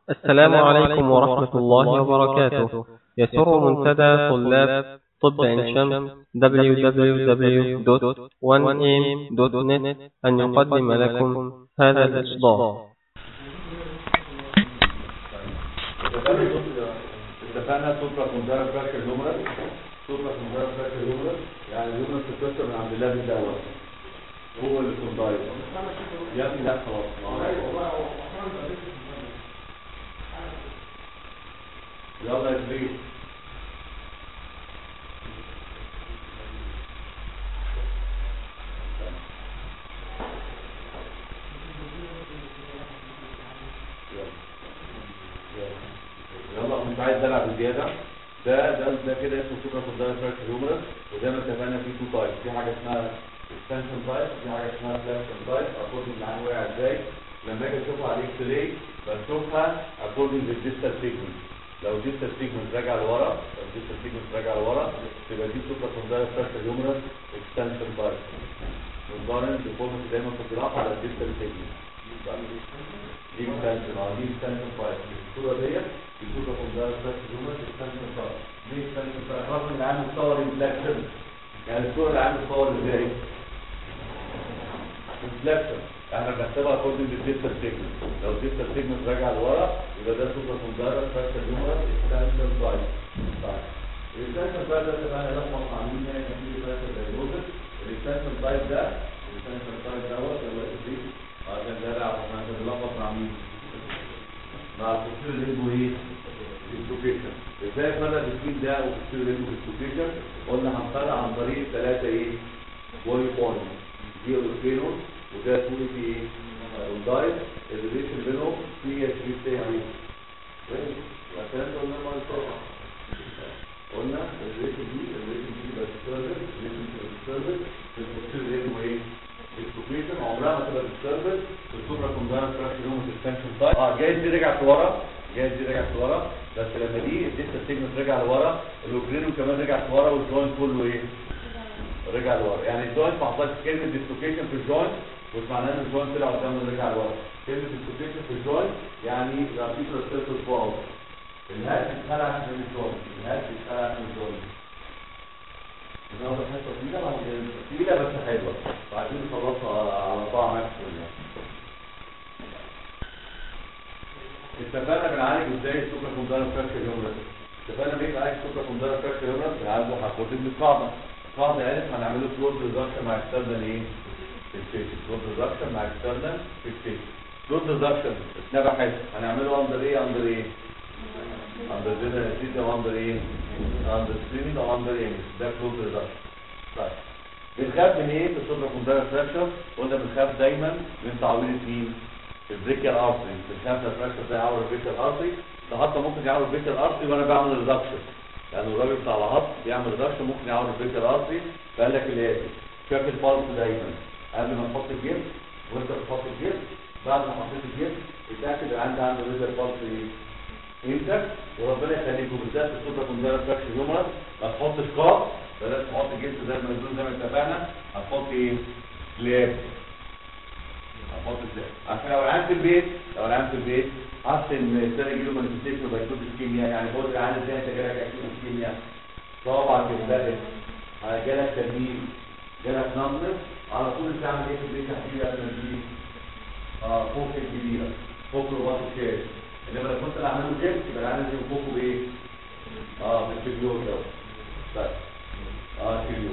السلام عليكم ورحمة الله وبركاته يسر منتدى طلاب طب عين شمس www.1am.net أن يقدم لكم هذا الإصدار اتفقنا سوبرا كوندارا فراكشر هيومرس سوبرا كوندارا فراكشر هيومرس يعني الهيومرس بتكسر من عند اللاب الاول هو اللي كونداير يا ابني لا خلاص يلا يا شريف يلا مش عايز العب بزياده ده ده ده كده اسمه سوبر كونداير فراكشر هيومرس وزي ما اتفقنا في تو تايب في حاجه اسمها اكستنشن تايب في حاجه اسمها فلاكشن تايب اكوردنج العين وقع ازاي لما اجي اشوفها على الاكس راي بشوفها اكوردنج للديستال سيجمنت لو الديستال سيجمنت راجع لورا لو الديستال سيجمنت راجع لورا تبقى دي سوبر كونداير فراكشر هيومرس اكستنشن تايب بنقارن الديفورمتي دايما في الجراف على الديستال سيجمنت دي اكستنشن اه دي اكستنشن تايب الصوره ديت دي سوبر كونداير فراكشر هيومرس اكستنشن تايب دي اكستنشن تايب رغم ان عامل صور ريفلكشن يعني الصوره اللي عامل صور ازاي ريفلكشن احنا بنحسبها اكوردنج للديستال سيجمنت لو الديستال سيجمنت راجع لورا يبقى ده سوبر كونداير فراكشر هيومرس اكستنشن تايب طيب الاكستنشن تايب ده تبقى لخبط مع مين يعني في فراكشر دايجنوستس الاكستنشن تايب ده الاكستنشن تايب دوت اللي هو ايه عشان ده عشان بنلخبط مع مين مع الفصيل اللي اسمه ايه ديستوكيشن ازاي فرق الفصيل ده والفصيل اللي اسمه ديستوكيشن قلنا هنفرق عن طريق ثلاثه ايه بوي بوينت دي الاوسفينوس وده اسمه ايه الدايت الريليشن بينهم في اتش بي سي عليه عشان قلنا ما قلنا الريليشن دي الريليشن دي بس سيرفيس الريليشن سيرفيس الفصيل اللي اسمه ايه الديستوكيشن عمرها ما تبقى ديستربنس في السوبرا كونداير فراكشر يوم اكستنشن تايب اه جايز دي رجعت لورا جايز دي رجعت لورا بس لما دي الديستا سيجمنت رجع لورا الاوكرينو كمان رجع لورا والجوينت كله ايه رجع لورا يعني الجوينت ما حصلش كلمه ديستوكيشن في الجوينت مش معناه ان الجوينت طلع قدام ورجع لورا كلمه ديستوكيشن في الجوينت يعني الارتيكولار سيرفيس فوق الهات اتخلع من الجوينت الهات اتخلع من الجوينت النهارده حصه طويله طويله بس حلوه وعايزين نخلصها على طعم ماكس اتفقنا بنعالج ازاي السوبر كونداير فراكشر هيومرس اتفقنا ليه بنعالج السوبر كونداير فراكشر هيومرس بنعالجه هاخد من القاعده القاعده قالت هنعمله كلوز ريدكشن مع اكسترنال ايه فيكسيشن كلوز ريدكشن مع اكسترنال فيكسيشن كلوز ريدكشن اتنبحت هنعمله اندر ايه اندر ايه اندر جنرال انستيزيا واندر ايه اندر ستريمينج او اندر ايه ده كلوز ريدكشن طيب بنخاف من ايه في السوبر كونداير فراكشر قلنا بنخاف دايما من تعويض مين البريكر ارتري بنخاف من الفراكشر ده يعور البريكر ارتري ده حتى ممكن يعور البريكر ارتري وانا بعمل ريدكشن يعني الراجل بتاع الهضم بيعمل ريدكشن ممكن يعور البريكر ارتري فقال لك الاتي شاف البالس دايما قبل ما نحط الجبس وانت بتحط الجبس بعد ما حطيت الجبس اتاكد ان عندي عنده ريزر بالس ايه انت وربنا يخليكم بالذات في السوبر كونداير فراكشر هيومرس ما تحطش كاب بلاش تحط جبس زي ما نزول زي ما اتفقنا هتحط ايه سلاب هتحط سلاب عشان لو العيان في البيت لو العيان في البيت احسن سنه يجيله مانيفستيشن بايكوت الكيمياء يعني بقول العيان ازاي انت جالك اكيد الكيمياء طبعا كده جالك تنميل جالك نمبر على طول تعمل ايه في البيت هتيجي قبل ما تجيب اه فوق الكبيره فوق الوقت الشارع انما لو كنت اعمله جبس يبقى العيان لازم فوقه بايه؟ اه بالكبيور ده طيب اه كيلو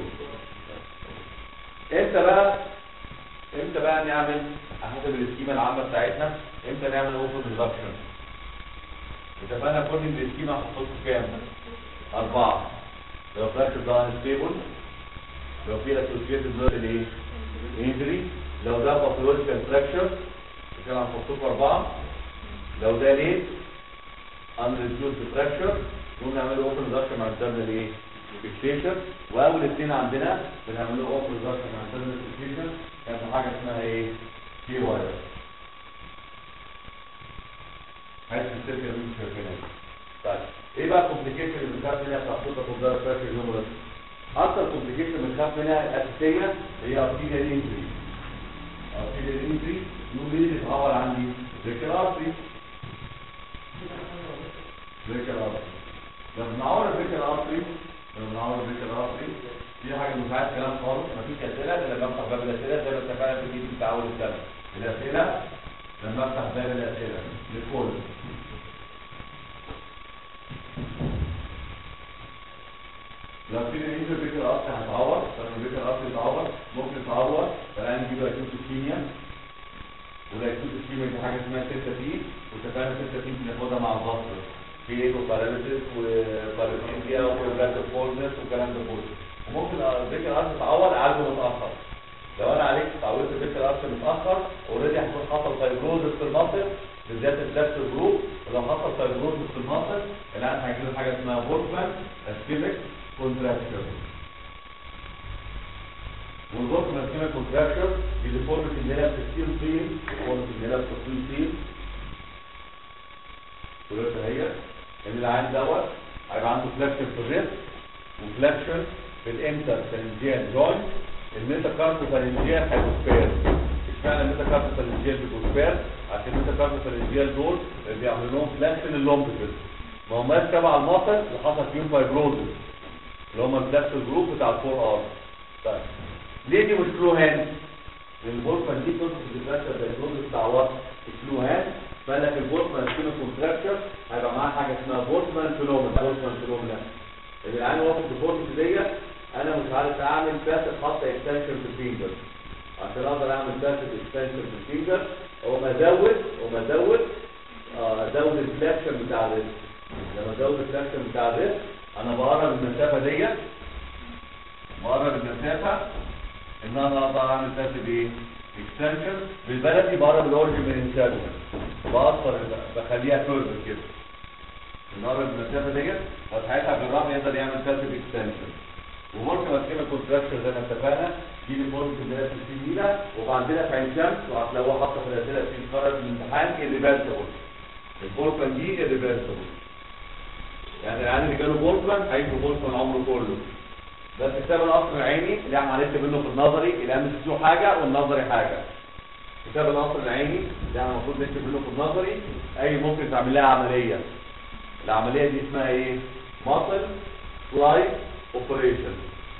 امتى بقى امتى بقى نعمل حسب السكيما العامه بتاعتنا امتى نعمل اوفر ريدكشن اتفقنا كل السكيما هحطه كام اربعه لو فراكشر ده انستيبل لو في اسوشيتد نيرل ايه انجري لو ده باثولوجيكال فراكشر كده هنحطه اربعه لو ده ليه unreduced fracture نقوم نعمل اوفر ريدكشن مع الدرن ايه فيكسيشن واول اثنين عندنا بنعمل له اوفر ريدكشن مع الدرن فيكسيشن كانت حاجه اسمها ايه كي واير عايز تفتكر مين شايفينها طيب ايه بقى الكومبليكيشن اللي بنخاف منها بتاع صوت الكونداير فراكشر هيومرس اكتر كومبليكيشن بنخاف منها الاساسيه هي ارتيريال انجري ارتيريال انجري يقول لي بتتعور عندي ذكر ارتري بريكال ارتري لما بنعور البريكال ارتري لما بنعور البريكال ارتري في حاجه مش عايز كلام خالص مفيش اسئله الا لما افتح باب الاسئله زي ما اتفقنا في الفيديو بتاع اول السنه الاسئله لما افتح باب الاسئله للكل لو في نتيجه البيت الأصل هتعور لما البيت الأصل يتعور ممكن تعور فالآن نجيب أكيوت الكيمياء والأكيوت الكيمياء دي حاجة اسمها 6 تي واتفقنا 6 تي بناخدها مع الضغط في وباراليسيس وباراليسيا وبلاك فولنس والكلام ده كله وممكن البيت الأصل يتعور عالجه متأخر لو انا عليك تعودت البيت الأصل متأخر اوريدي هيكون حصل فايبروزس في المنطق بالذات الفلاكس جروب ولو حصل فايبروزس في المنطق الآن هيجيله حاجة اسمها بورتمان اسكيميك كونتراكشن والبوست ماسكيمال كونتراكشن دي ديفورميتي اللي هي بتستيل فين ديفورميتي اللي هي بتستيل فين ثلاثة هي ان العين دوت هيبقى عنده فلاكشن في الريست وفلاكشن في الانتر فالنجيال جوينت الميتاكاربو فالنجيال هيبوسفير اشمعنى الميتاكاربو فالنجيال بيبوسفير عشان الميتاكاربو فالنجيال دول بيعملوا لهم فلاكشن اللومبيتس ما هماش تبع المصل اللي حصل فيهم فايبروزس اللي هم نفس الجروب بتاع الفور ار طيب ليه دي مش فلو هاند البورفان دي بتوصف الديفراكشر زي الجروب بتاع وات الفلو هاند فقال لك البورفان سكين كونتراكشر هيبقى معاه حاجه اسمها بورفان فينومينا بورفان فينومينا اللي العين واقف الديفورميتي ديت انا مش عارف اعمل باسف خط اكستنشن في الفينجر عشان اقدر اعمل باسف اكستنشن في الفينجر اقوم ازود اقوم ازود آه، ازود الفلاكشن بتاع الريست لما ازود الفلاكشن بتاع الريست انا بقرب المسافه ديت بقرب المسافه ان انا اقدر اعمل ترتيب ايه اكستنشن بالبلدي بقرب الاورجن من الانسيرشن بقصر بخليها كيرف كده نقرب المسافه ديت وساعتها الجراح يقدر يعمل ترتيب اكستنشن وممكن اسكيمال كونتراكشن زي ما اتفقنا دي الفورمز اللي هي في السيميلا وعندنا في عين شمس وهتلاقوها حاطه في الاسئله في القرار الامتحان الريفرسبل الفورفان دي الريفرسبل يعني العيان اللي جاله بولفمان هيجي بولفمان عمره كله ده كتاب القصر العيني اللي احنا هنكتب منه في النظري الام اس كيو حاجه والنظري حاجه كتاب القصر العيني اللي احنا المفروض نكتب منه في النظري اي ممكن تعمل لها عمليه العمليه دي اسمها ايه ماسل سلايد اوبريشن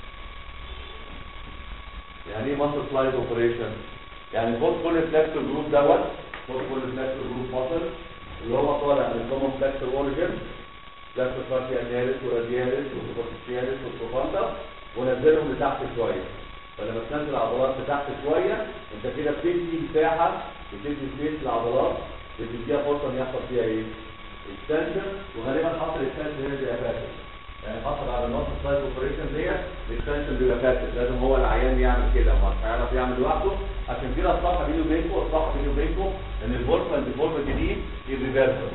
يعني ايه ماسل سلايد اوبريشن يعني خد كل فلكسور جروب دوت خد كل فلكسور جروب ماسل اللي هو طالع من الكومن فلكسور اوريجن لفت فاشيا جالس وراديالس وسوبرفيشيالس والسوفانتا ونزلهم لتحت شويه فلما تنزل العضلات لتحت شويه انت كده بتدي مساحه بتدي سبيس للعضلات بتديها فرصه ان يحصل فيها ايه؟ اكستنشن وغالبا حصل اكستنشن هنا بيبقى فاسد يعني حصل على النص سايد اوبريشن ديت الاكستنشن بيبقى فاسد لازم هو العيان يعمل كده مش هيعرف يعمل لوحده عشان كده الصح بيني وبينكم الصح بيني وبينكم ان البورفان ديفورميتي دي irreversible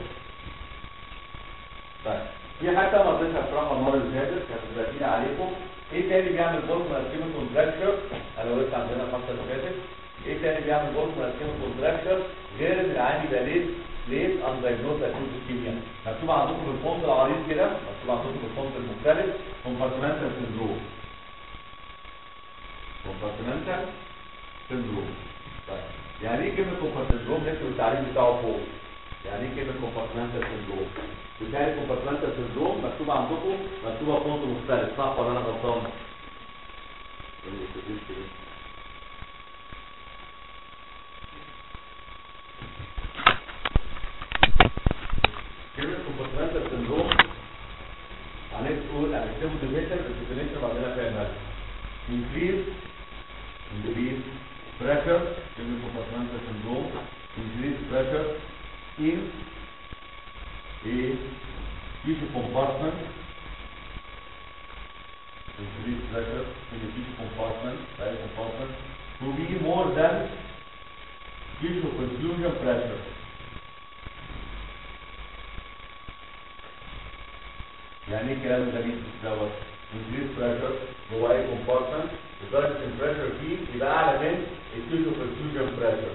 طيب في حاجه ما رضيتش اشرحها المره اللي فاتت كانت بتبقى عليكم ايه تاني بيعمل بورفان اسكيميك كونتراكشر انا قلت عندنا الحصه اللي فاتت ايه تاني بيعمل بورفان اسكيميك كونتراكشر غير ان العادي يبقى ليت ليت ان دايجنوز اكيوت اسكيميا مكتوب عندكم بالفونت العريض كده مكتوب عندكم بالفونت المختلف كومبارتمنتال سندروم كومبارتمنتال سندروم طيب يعني ايه كلمه كومبارتمنتال سندروم نكتب التعريف بتاعه فوق يعني ايه كلمه كومبارتمنتال سندروم بتاعي كومبارتمنتال سندروم مكتوب عندكم مكتوبه فونت مختلف صح ولا انا غلطان كلمه كومبارتمنتال سندروم هنقول هنكتبه ديفينيشن الديفينيشن بعدين فاهمها increase increase pressure كلمه كومبارتمنتال سندروم increase pressure in a tissue compartment increase pressure in the tissue compartment right compartment to be more than tissue perfusion pressure يعني ايه الكلام الغريب دوت increase pressure جوه اي compartment لدرجه ان البريشر فيه يبقى اعلى من التيشو perfusion pressure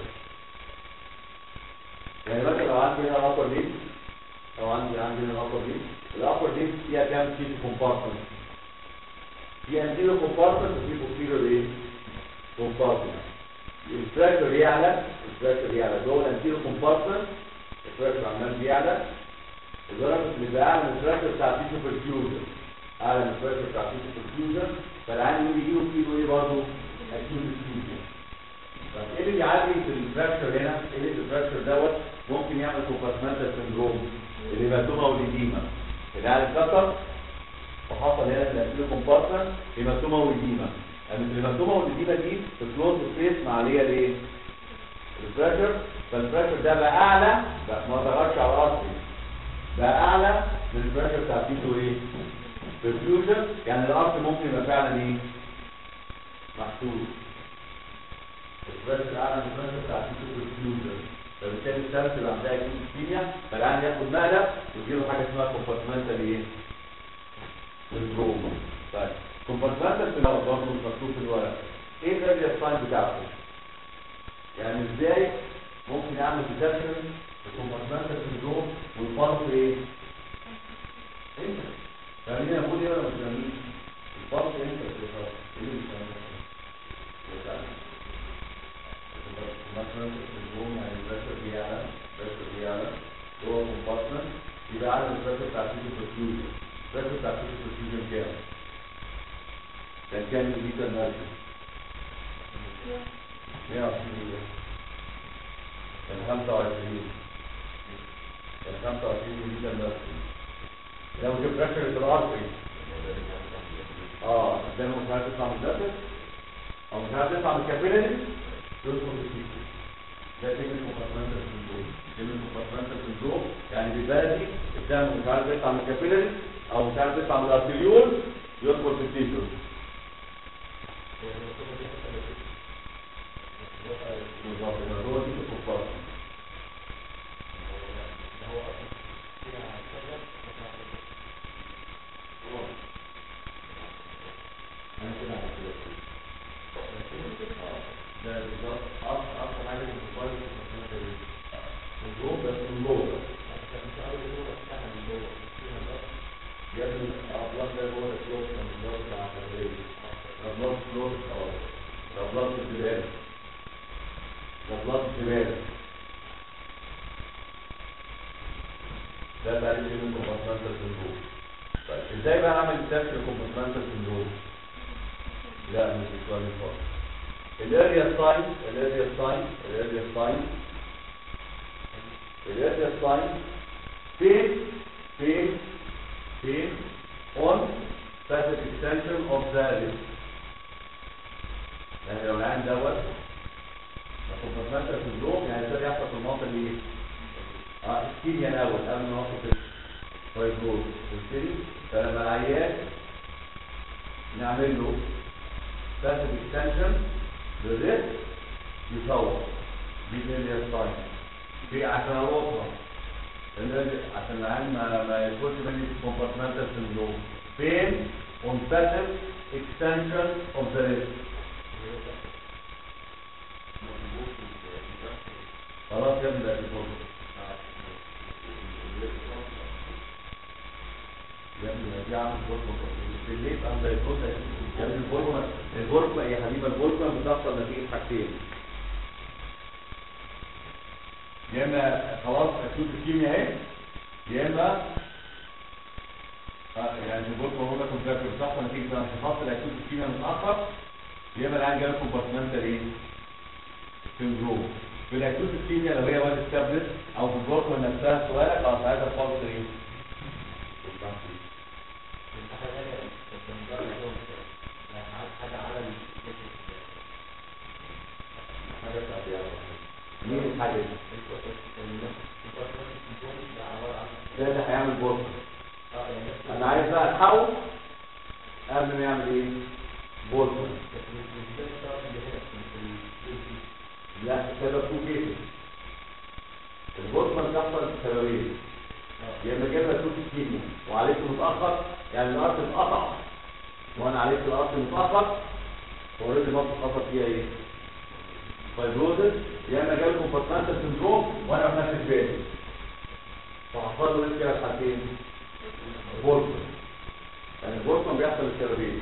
يعني مثلا لو عندي هنا upper limb لو عندي عندي هنا upper limb الupper limb فيها كام تيشو compartment في anterior compartment وفي posterior ايه compartment البريشر يعلى البريشر يعلى جوه الانتيريور compartment البريشر عمال بيعلى الفيروس بيبقى اعلى من الفراكشر بتاع التيشو برفيوجن اعلى من الفراكشر بتاع التيشو برفيوجن فالعين يجي يجيله فيه ايه برضه اكيوت فيوجن طب ايه اللي بيعالج في الفراكشر هنا ايه اللي في الفراكشر دوت ممكن يعمل كومبارتمنتال سندروم الهيماتوما والإديمة العيال اتكسر وحصل هنا في الانتيريور كومبارتمنت هيماتوما والإديمة يعني الهيماتوما والإديمة دي في كلوز سبيس مع اللي هي الايه؟ البريشر فالبريشر ده بقى اعلى بقى ما ضغطش على الارض بقى اعلى من البريشر بتاع التيشو ايه؟ perfusion يعني الارض ممكن يبقى فعلا ايه؟ محسوس البريشر اعلى من البريشر بتاع التيشو perfusion فبالتالي السيرس اللي عندها يكون كيمياء فالعيان ياخد مقلب ويجيله حاجه اسمها كومبارتمنتال ايه؟ سندروم طيب كومبارتمنتال سندروم برضه مش مكتوب في الورق ايه الاريا ساين بتاعته؟ يعني ازاي ممكن يعمل ديتكشن الكومبارتمنتال سندروم والفرق ايه؟ انت فاهمين انا بقول ايه ولا مش فاهمين؟ الفرق انت الفرق ايه اللي مش فاهمين؟ مثلا السندروم يعني البريشر دي اعلى البريشر دي اعلى جوه الكومبارتمنت يبقى اعلى من البريشر بتاع التيشو برفيوجن البريشر بتاع التيشو برفيوجن كام؟ كان كام مليلتر ماركن؟ 120 مليلتر كان 25 كان 25 مليلتر ماركن لو جبت بريشر الارتري اه ده مش عارف تطلع من الدم او مش عارف تطلع من الكابيلاري يدخل في التيشو ده كلمة مقارنة سندروم كلمة مقارنة سندروم يعني بالبلدي الدم مش عارف يطلع من الكابيلاري او مش عارف يطلع من الارتريول يدخل في التيشو بالظبط يبقى هو دي الكفار انا كده على كده ده بالظبط اكتر اكتر حاجه في الموبايل من جوه بس من جوه يا ابني الابلاط ده جوه الكلوز من جوه بتاع الرجل الابلاط كلوز اه الابلاط الزباله الابلاط الزباله ده تعريف من كومبارتمنتال سندروم طيب ازاي بقى اعمل تيست للكومبارتمنتال سندروم لا مش السؤال الفاضي الاريا ساين الاريا ساين الاريا ساين الاريا ساين فين فين فين on passive extension of the list يعني لو العين دوت كومبارتمنتال سندروم يعني ده بيحصل في المنطقه اللي ايه؟ اه اسكيميا الاول قبل ما نوصل فايبروز بالتالي فلما العيان نعمل له passive extension للريست يصور دي اللي هي الساين في عشان الوصفه عشان العين ما ما يدخلش مني كومبارتمنتال سندروم فين on passive extension of the wrist خلاص يا ابني بقى الفرصه يا ابني ما دي عامل فرصه بالليل عند الفرصه يا ابني الفرصه الفرصه يا حبيبي الفرصه بتحصل نتيجه حاجتين يا اما خلاص اكيوت الكيمياء اهي يا اما آه يعني الفرصه هو ده كونتراكت بتحصل نتيجه انخفاض الاكيوت الكيمياء متاخر يا اما العيان جاله كومبارتمنتال ايه سندروم في الاكيوت الكيمياء لو هي واد استابلس او في البروتون نفسها سؤالك خلاص عايزه فاضل ايه حاجه بتاعت ايه مين الحاجه دي ده اللي هيعمل بورصه انا عايز بقى الحقه قبل ما يعمل ايه بورصه لا سبب تو كيسز البورصه بتحصل بسببين يا اما جاب لك توت كيمياء وعليك متاخر يعني الارض اتقطع وانا عليك الارض متاخر اوريدي مصر خطر فيها ايه فايبروزس يا اما جالكم كومبارتمنتال سندروم وانا ما خدتش بالي فحصل له ايه كده الحالتين بورصه يعني البورصه بيحصل السببين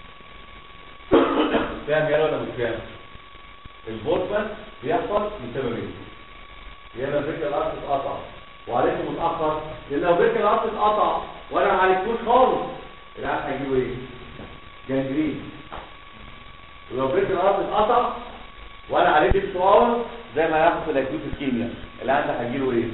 فاهم يا ولا مش فاهم البورصه بيحصل لسببين يا اما فكره الارض اتقطع وعليكم متاخر لان لو برك العصب اتقطع وانا ما عالجتوش خالص العيان هيجيله ايه؟ جانجرين ولو برك العصب اتقطع وانا عالجت شوار زي ما هياخد في الاكيوت الكيمياء العيان ده هيجيله ايه؟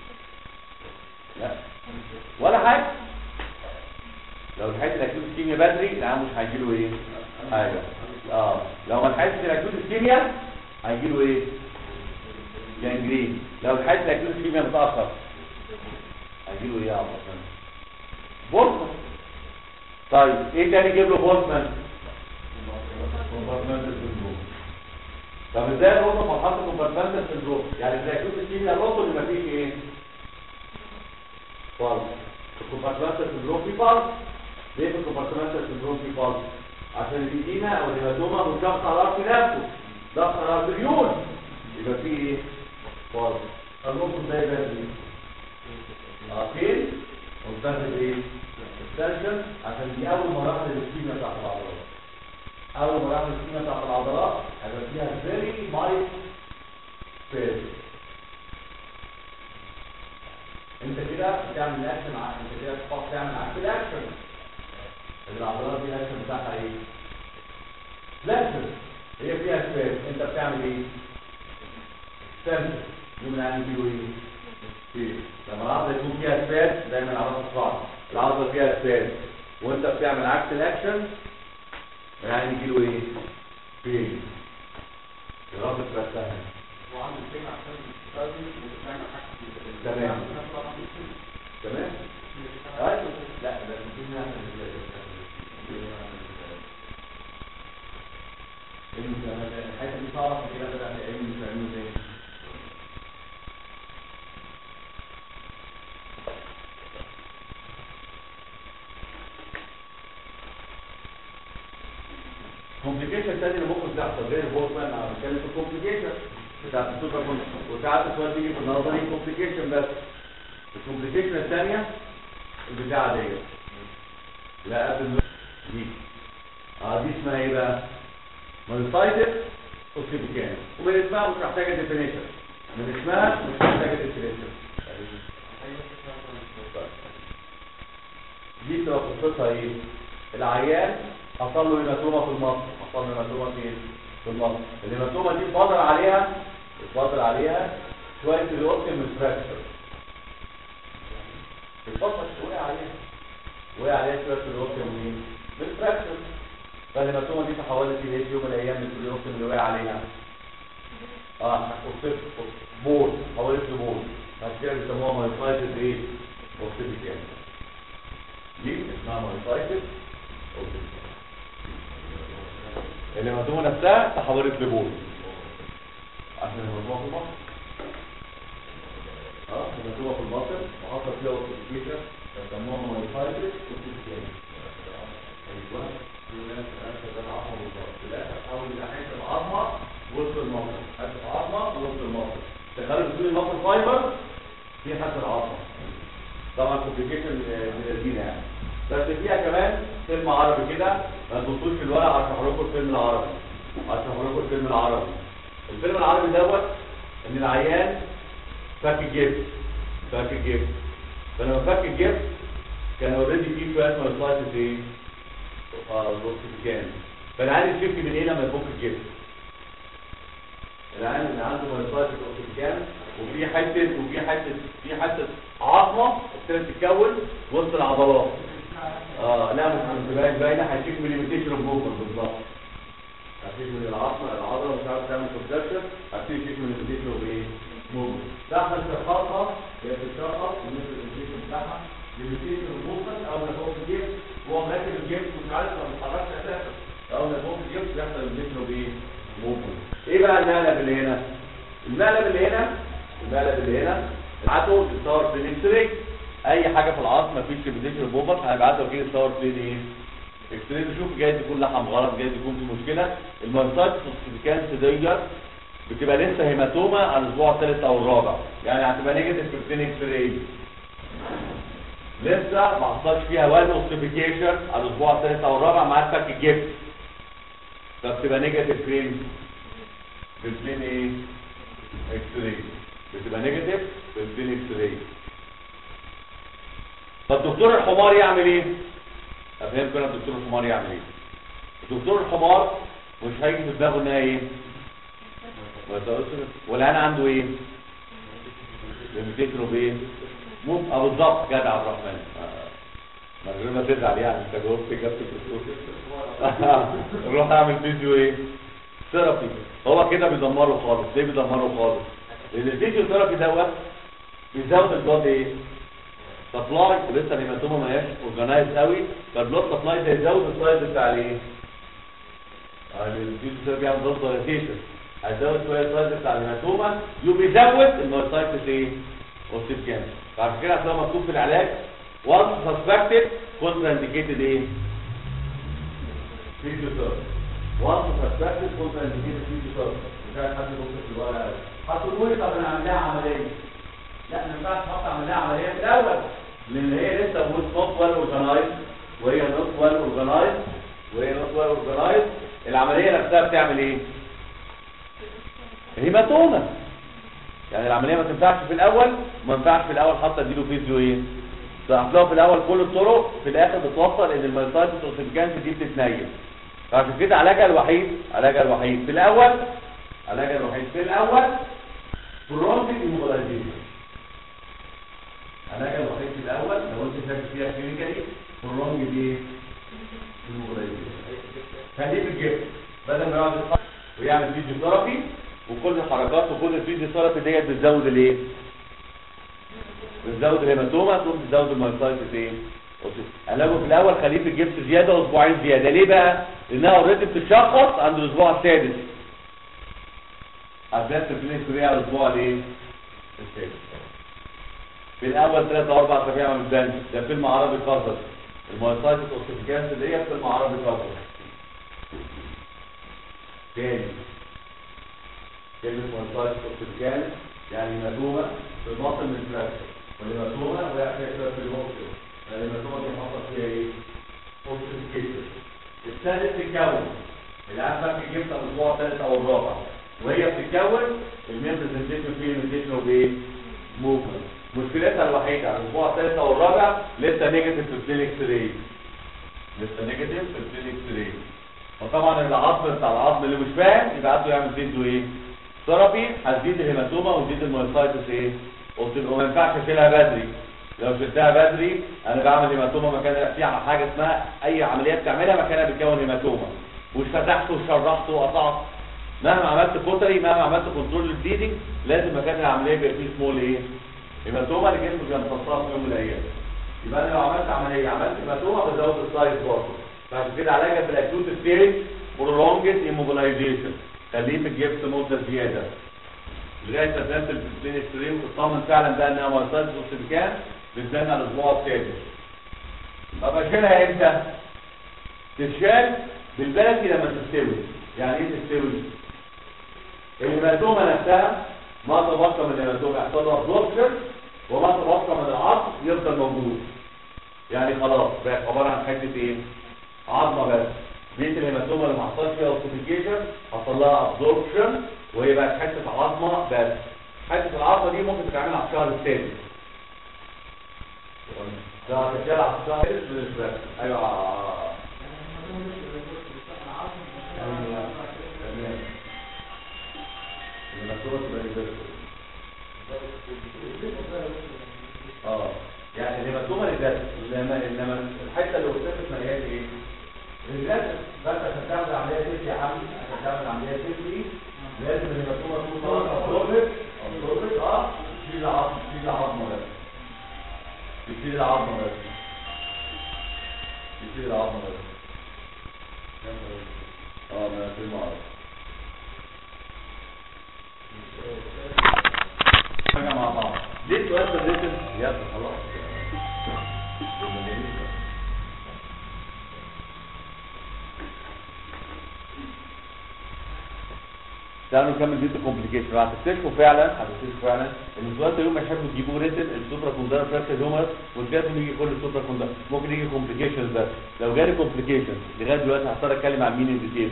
لا ولا حاجه لو لحقت الاكيوت الكيمياء بدري العيان مش هيجيله ايه؟ حاجه اه لو ما لحقتش الاكيوت الكيمياء هيجيله ايه؟ جانجرين لو لحقت الاكيوت الكيمياء متاخر هيجيله ايه يا عبد بولتمان طيب ايه تاني يجيب له بولتمان كومبارتمنتال سندروم طب ازاي نوصل مرحله الكومبارتمنتال سندروم يعني زي اكيوت الكيمياء الوصل اللي مفيش ايه فالس الكومبارتمنتال سندروم في فالس ليه في الكومبارتمنتال سندروم في فالس عشان الإديمة او الهيماتوما مش ضغط على الارض نفسه ضغط على الارتريول يبقى في ايه فالس النقطه ازاي بقى دي فين ونستخدم ايه السيرجن عشان دي اول مراحل الكيمياء بتاعت العضلات اول مراحل الكيمياء بتاعت العضلات هيبقى فيها فيري مايت سبيس انت كده بتعمل اكشن انت كده تفكر تعمل عكس الاكشن العضلات دي الاكشن بتاعها ايه فلكشن هي فيها سبيس انت بتعمل ايه سنس يوم العين فيه ايه فيه لما العضله يكون فيها سبيس دايما العضله صعبه العضله فيها سبيس وانت بتعمل عكس الاكشن العين يجيله ايه فيه الرابط بس سهل وعامل فين عشان تستخدم وتعمل حاجة تمام تمام طيب لا ده في ناس الحته دي صعبه كده بدأ علم يفهموا تاني كومبليكيشن تاني اللي ممكن تحصل غير البوتمان انا بتكلم في الكومبليكيشن بتاعت السوبر كونت وساعات السؤال بيجي في النظري كومبليكيشن بس الكومبليكيشن الثانيه البتاعه ديت لا قبل دي اه دي اسمها ايه بقى؟ مانسايتس اوسيبيكان ومن اسمها مش محتاجه ديفينيشن من اسمها مش محتاجه ديفينيشن دي تبقى قصتها ايه؟ العيان حصل له هيماتوما في المصل حصل له هيماتوما فين؟ في المصل الهيماتوما دي فاضل عليها فاضل عليها شويه الوقت من فراكشر الفصل وقع عليها وقع عليها شويه الوقت من من فراكشر فالهيماتوما دي تحولت الى يوم من الايام من الوقت اللي وقع عليها اه اوكسيد بول حولت لبول بعد كده بيسموها مايسايتس ايه؟ اوكسيديكان دي اسمها مايسايتس اوكسيديكان الهيماتوما نفسها تحولت لبول عشان الهيماتوما في المصل اه الهيماتوما في المصل وحصل فيها اوكسيديكيشن بيسموها مايسايتس اوكسيديكان ايوه العظمه وسط المصل حته عظمه وسط المصل تخيل بتقول المصل فايبر في حته العظمه طبعا كومبليكيشن من الدين يعني بس فيها كمان فيلم عربي كده ما تبصوش في الورق اشرح لكم الفيلم العربي اشرح لكم الفيلم العربي الفيلم العربي دوت ان العيان فك الجبس فك الجبس فلما فك الجبس كان اوريدي في شويه مايسايتس ايه اه كان فالعيان الشفي من ايه لما يفك الجبس العيان اللي عنده مايسايتس كان وفي حته وفي حته في حته عظمه ابتدت تتكون وسط العضلات اه لا مش مش باين باينه هتشيك من ليميتيشن اوف موفمنت بالظبط هتشيك من العظمه العضله مش عارف تعمل كونتراكشن هتشيك من ليميتيشن اوف ايه موفمنت ده احنا شخصها هي بتشخص بالنسبه للليميتيشن بتاعها ليميتيشن اوف موفمنت اول ما فوق الجبس هو مركب الجبس ومش عارف ما بيتحركش اساسا اول ما فوق الجبس بيحصل ليميتيشن اوف ايه موفمنت ايه بقى المقلب اللي هنا المقلب اللي هنا المقلب اللي هنا ابعته للصور في الاكس راي اي حاجه في العظم مفيش ليميتيشن بوبر هيبعته وكيل الصور في ايه اكس راي نشوف جايز يكون لحم غلط جايز يكون في مشكله المنطقه السيكانس ديت بتبقى لسه هيماتوما على الاسبوع الثالث او الرابع يعني هتبقى نيجاتيف في الاثنين اكس راي لسه ما حصلش فيها ولا اوسيفيكيشن على الاسبوع الثالث او الرابع مع فك الجبس فبتبقى نيجاتيف فين في الاثنين ايه اكس راي بتبقى نيجاتيف في الاثنين اكس راي فالدكتور الحمار يعمل ايه افهم كده الدكتور الحمار يعمل ايه الدكتور الحمار مش هيجي في دماغه انها ايه ولا انا عنده ايه ليميتيشن اوف ايه مو اه بالظبط جدع عبد الرحمن آه. من غير ما تزعل يعني انت جاوبت اجابه الدكتور نروح اعمل فيديو ايه ثيرابي هو كده بيدمره خالص ليه بيدمره خالص لان الفيديو ثيرابي دوت بيزود البلاد ايه سبلاي ولسه الهيماتوما ما هياش اورجنايز قوي فالبلاد سبلاي ده يزود السايز بتاع الايه اه الفيديو ثيرابي بيعمل ضغط دايليتيشن هيزود شويه السايز بتاع الهيماتوما يقوم يزود المايوسايتس ايه اوستيف كانسر فعشان كده هتلاقي مكتوب في العلاج once suspected contraindicated ايه فيديو ثيرابي once suspected contraindicated فيديو ثيرابي مش عارف حد يبص في الورقه قوي هتقولوا لي طب انا اعمل لها عمليه لا ما ينفعش تحط اعمل لها عمليه في الاول لان هي لسه مش نوت ويل اورجنايز وهي نوت ويل اورجنايز وهي نوت ويل اورجنايز العمليه نفسها بتعمل ايه؟ هيماتوما يعني العمليه ما تنفعش في الاول ما ينفعش في الاول حتى اديله فيزيو ايه؟ هتلاقوا في الاول كل الطرق في الاخر بتوصل ان المايوسايتس اوسيفيكانس دي بتتنيل فعشان كده علاجها الوحيد علاجها الوحيد في الاول علاجها الوحيد في الاول برونتيك ايموبلايزيشن علاجها الوحيد في الاول لو انت شايف فيها كلينيكالي برونج دي ايموبلايزيشن خليه في الجبل بدل ما يقعد يتحرك ويعمل فيديو ثيرابي وكل الحركات وكل الفيديو ثيرابي ديت بتزود الايه؟ بتزود الهيماتوما تقوم تزود المايوسايتس ايه؟ علاجه في الاول خليه في الجبس زياده اسبوعين زياده ليه بقى؟ لانها اوريدي بتتشخص عند الاسبوع السادس ادفانس كلينيك على الاسبوع الايه؟ السادس في الاول ثلاث او اربع اسابيع ما بتبانش ده فيلم عربي قصص المايوسايتس اوسيفيكانس اللي هي فيلم عربي قصص تاني كلمة مايوسايتس اوسيفيكانس يعني هيماتوما في البطن من الفراكشر والهيماتوما وهي فيها في المخ الهيماتوما دي حصل فيها ايه؟ اوسيفيكيشن الثالث تتكون الان فك جبت الاسبوع الثالث او الرابع وهي بتتكون المين برزنتيشن فيه ليميتيشن اوف ايه؟ موفمنت مشكلتها الوحيده على الاسبوع الثالث او الرابع لسه نيجاتيف في الفليكس راي لسه نيجاتيف في الفليكس راي وطبعا العظم بتاع العظم اللي مش فاهم يبقى عنده يعمل فيديو ايه؟ ثيرابي هتزيد الهيماتوما وتزيد المايوسايتس ايه؟ وما ينفعش اشيلها بدري لو شلتها بدري انا بعمل هيماتوما مكان في حاجه اسمها اي عمليه بتعملها مكانها بتكون هيماتوما مش فتحته وشرحته وقطعت مهما عملت كوتري مهما عملت كنترول للبليدنج لازم مكان العمليه يبقى فيه سمول ايه؟ هيماتوما اللي جسمه بيمتصها في يوم من الايام يبقى انا لو عملت عمليه عملت هيماتوما بزود السايز برضه فعشان كده علاجها في الاكيوت ستيج برولونجد ايموبلايزيشن خليه في الجبس مده زياده لغايه ما تنزل في الكلينيك ستريم وتطمن فعلا بقى انها مايوسايتس اوسيفيكان بتبان على الاسبوع السادس طب اشيلها امتى؟ تتشال بالبلدي لما تستوي يعني ايه تستوي؟ الهيماتوما نفسها ما تبقى من الهيماتوما يحصل له ابزوربشن وما تبقى من العظم يفضل موجود يعني خلاص بقى عباره عن حته ايه؟ عظمه بس بيت الهيماتوما اللي ما حصلش فيها اوسيفيكيشن حصل لها ابزوربشن وهي بقت حته عظمه بس حته العظمه دي ممكن تتعمل على الشهر السادس ده هتتشال على الشهر السادس من الفراخ ايوه تمام الهيماتوما تبقى ريفيرسبل اه يعني الهيماتوما ريفيرسبل انما انما الحته اللي قدامك ما هياش ايه؟ ريفيرسبل بس عشان تعمل عمليه تيجي يا حبيبي عشان تعمل عمليه تيجي لازم الهيماتوما تكون خلاص ابزوربت ابزوربت اه تشيل العظم تشيل العظمه بس تشيل العظمه بس تشيل العظمه بس اه ما في المعرض حاجه مع بعض ليه سؤال في الريتم يلا خلاص تعالوا نكمل دي كومبليكيشن هتكتشفوا فعلا هتكتشفوا فعلا ان السؤال ده يوم ما يحبوا تجيبوا ريتن السوبرا كوندار فراكشر هيومر ولازم يجي كل السوبرا كوندار ممكن يجي كومبليكيشن بس لو جالي كومبليكيشن لغايه دلوقتي هضطر اتكلم عن مين الديتيل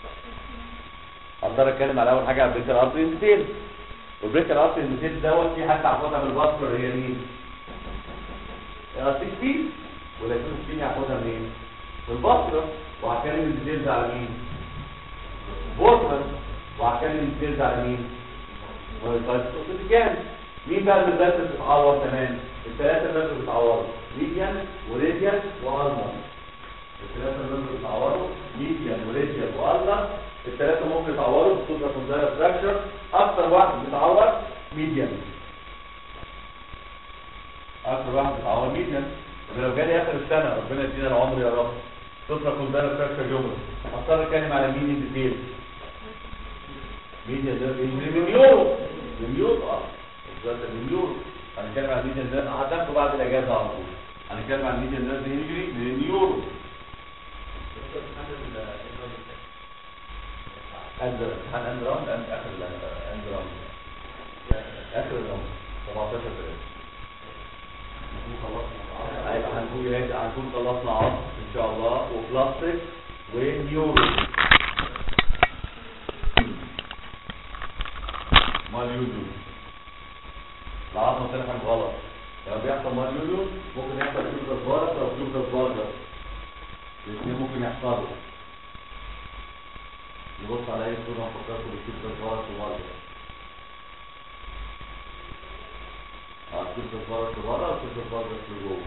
هضطر اتكلم على اول حاجه على بريكر ارتري ديتيل والبريكر ارتري ديتيل دوت في حتى عقدها بالباسكر هي مين؟ الارتيك سبين واللايكوز سبين هاخدها منين؟ من البصره وهتكلم الديتيلز على مين؟ بورتمان وهتكلم الديتيلز على مين؟ والفايتوسيتيكان مين بقى اللي بس بتتعور كمان؟ الثلاثه بس بتتعوروا ميديان وريديان والنر الثلاثه اللي بيتعوروا ميديان وريديان والنر الثلاثه ممكن يتعوروا بصوره كونداير فراكشر اكتر واحد بيتعور ميديان اكتر واحد بيتعور ميديان ولو جالي اخر السنه ربنا يدينا العمر يا رب صوره كونداير فراكشر يوم هضطر اتكلم على مين الديتيل ميديان ده من يورو من يورو اه بالظبط من يورو هنتكلم عن ميديان ده هتاخده بعد الاجازه على طول هنتكلم عن ميديان ده انجري من يورو اندر امتحان اندر راوند اند اخر اندر راوند اخر الراوند 17 هيبقى هنكون هنكون خلصنا عصر ان شاء الله وبلاستيك ونيورو مال يوزو العظمه تلحم غلط لو بيحصل مال يوزو ممكن يحصل فلوس فارس او فلوس فارس الاثنين ممكن يحصلوا نبص على اي صوره نفكركم بالفلوس فارس وفارس اه فلوس فارس لبره وفلوس فارس لجوه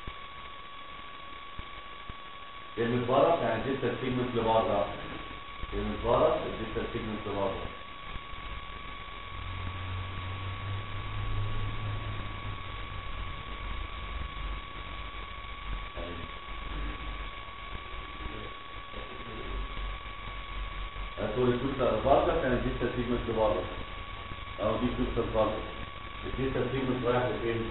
كلمة فارس يعني ديستال سيجمنت لبره كلمة فارس الديستال سيجمنت لبره سوري كوستا الفارجا كانت دي سيجمنت لبره او دي كوستا الفارجا دي سيجمنت رايح لفين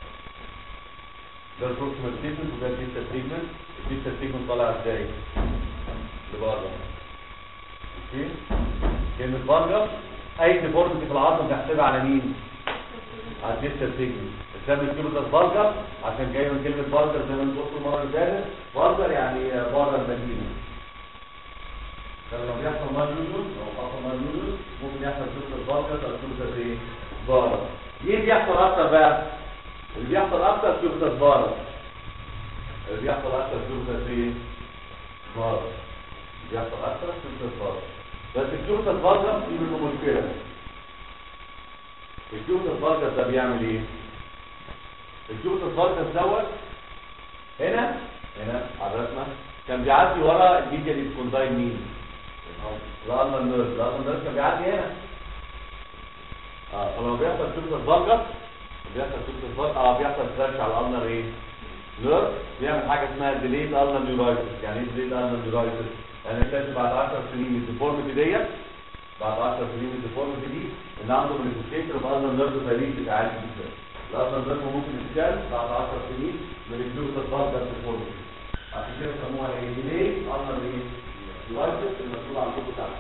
ده البروكسيمال سيجمنت وده دي سيجمنت دي سيجمنت طالع ازاي لبره اوكي كلمة فارجا اي ديفورمتي في العظم بنحسبها على مين على الديستال سيجمنت بنسمي كلمة الفارجا عشان جاي من كلمة فارجا زي ما انتوا قلتوا المرة اللي فاتت فارجا يعني بره المدينة لما بيحصل مال يوجد لو حصل مال يوجد ممكن يحصل كسر الباركت او كسر ايه بارة مين بيحصل اكتر بقى اللي بيحصل اكتر كسر بارة اللي بيحصل اكتر كسر ايه بارة اللي بيحصل اكتر كسر بارة بس الكسر بارة في منه مشكلة الكسر بارة ده بيعمل ايه الكسر بارة دوت هنا هنا على الرسمة كان بيعدي ورا الميديا اللي بتكون داي مين لأن النيرف لأن النيرف كان بيعدي هنا اه فلما بيحصل سلسة بلجر بيحصل سلسة بلجر اه بيحصل سلاش على الألنر ايه نيرف بيعمل حاجة اسمها ديليت ألنر نيورايتس يعني ايه ديليت ألنر نيورايتس يعني اكتشف بعد 10 سنين من الديفورميتي ديت بعد 10 سنين من الديفورميتي دي ان عنده مانيفستيشن اوف ألنر نيرف فريق عالي جدا الألنر نيرف ممكن يتشال بعد 10 سنين من السلسة بلجر ديفورميتي عشان كده سموها ايه ديليت ألنر ايه الواجب المسؤول عن الكتب تحت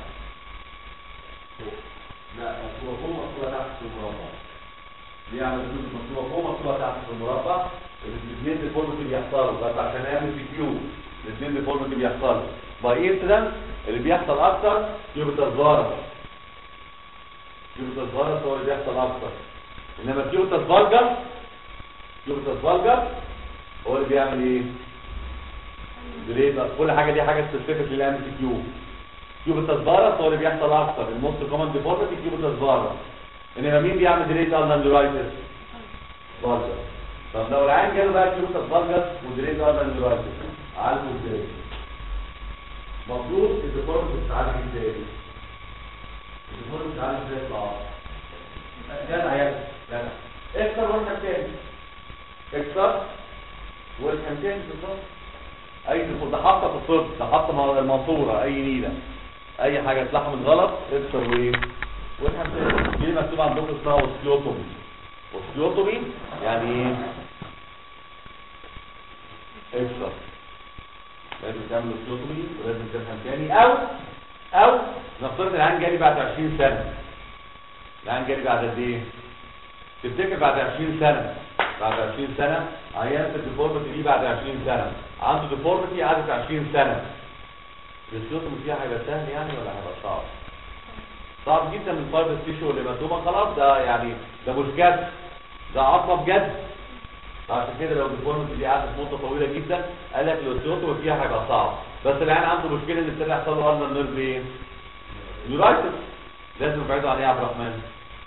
لا مكتوبة فوق مكتوبة تحت في المربع ليه عمل فلوس مكتوبة فوق مكتوبة تحت في المربع الاثنين ديفورمتي بيحصلوا بس عشان اعمل في كيو الاثنين ديفورمتي بيحصلوا باي انسيدنت اللي بيحصل اكتر كيوبيتال فارس كيوبيتال فارس هو اللي بيحصل اكتر انما كيوبيتال فالجر كيوبيتال فالجر هو اللي بيعمل ايه ديليت كل حاجه دي حاجه سبيسيفيك للام سي كيو كيوبيتال فارس هو اللي بيحصل اكتر الموست كومن ديفورميتي كيوبيتال فارس انما مين بيعمل ديليت الناندرايتس فالجر طب لو العين جاله بقى كيوبيتال فالجر وديليت الناندرايتس عالجه ازاي المفروض الديفورميتي بتتعالج ازاي الديفورميتي بتتعالج ازاي في العصر كان عيال لا اكسر وارحم تاني اكسر وارحم تاني بالظبط اي دخول ده حاطه في الطب ده حاطه المنصوره اي نيله اي حاجه اتلحمت غلط اكسر وايه والحمد لله دي مكتوب عندكم اسمها اوسكيوتومي اوسكيوتومي يعني ايه اكسر لازم تعمل اوسكيوتومي ولازم تفهم تاني او او نفترض العين جالي بعد 20 سنه العين جالي بعد قد ايه تفتكر بعد 20 سنه بعد 20 سنه عيان في الديفورمتي دي بعد 20 سنه عنده ديفورمتي قعدت 20 سنه الاوسكيوتومي فيها هيبقى سهل يعني ولا هيبقى صعب صعب جدا من فايبر تيشو اللي مكتوبه خلاص ده يعني ده مش جد ده عظمه بجد عشان كده لو الديفورميتي دي قعدت مده طويله جدا قال لك الاوستيوتومي فيها هيبقى صعب بس العيان عنده مشكله ان ابتدى يحصل له ارنر نيرف ايه؟ نيورايتس لازم نبعده عن ايه يا عبد الرحمن؟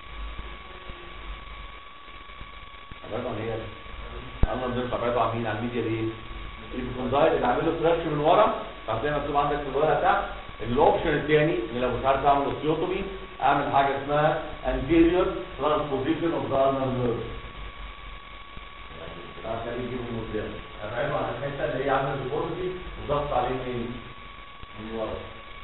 ابعده عن ايه؟ ارنر نيرف ابعده عن مين؟ عن الميديا ايه؟ الكوندايل اللي عامل له ستراكشر من ورا فهتلاقي مكتوب عندك في الورقه تحت ان الاوبشن الثاني ان لو مش عارف اعمل اوستيوتومي اعمل حاجه اسمها anterior transposition of the ulnar nerve عشان يجيبوا من قدام ابعده عن الحته اللي هي عامله ديفورميتي وضغط عليه منين؟ من ورا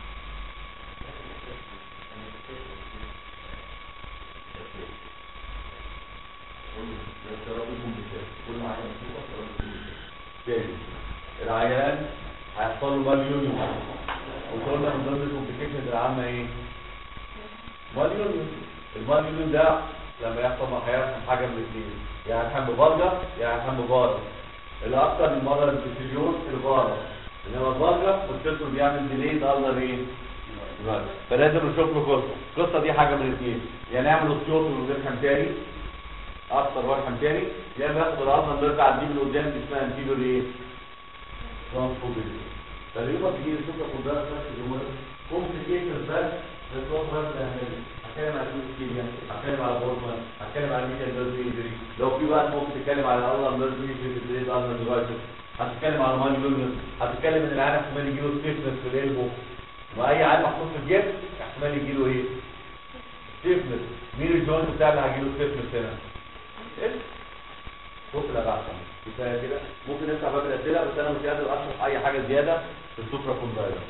تاني العيان هيحصل له ماليونيوم وصلنا من ضمن الكومبليكيشنز العامه ايه؟ ماليونيوم الماليونيوم ده لما يحصل ما هيحصل حاجه من الاثنين يا هيحم بفارجا يا هيحم بفارجا الاكثر من مره البسيليون في الفارجا انما الفارجا مشكلته بيعمل ديلي ده ايه؟ فلازم نشوف له قصه القصه دي حاجه من الاثنين يا نعمل اوستيوت من غير حمتاني اكثر واحد حمتاني يا اما ياخد العظمه نرجع دي من قدام دي اسمها انتيلو ايه؟ ترانسفوبيلي فاليوم تجي لي سكر قدام نفس الامور كومبليكيشنز بس بس هو بس اهميه هتكلم على الكيمياء هتكلم على الهرمون هتكلم على الميكال نيرف انجري لو في وقت ممكن تتكلم على الله نيرف انجري في الدريد الله ديفايسز هتتكلم على ماي لونيوس هتتكلم ان العالم احتمال يجي له ستيفنس في الالبو واي عيل محطوط في الجيب احتمال يجي له ايه؟ ستيفنس مين الجوينت بتاع اللي هيجي له ستيفنس هنا؟ ايه؟ بص لا بعد كفايه كده ممكن نفتح باب الاسئله بس انا مش قادر اشرح اي حاجه زياده في السوبرا كوندايلر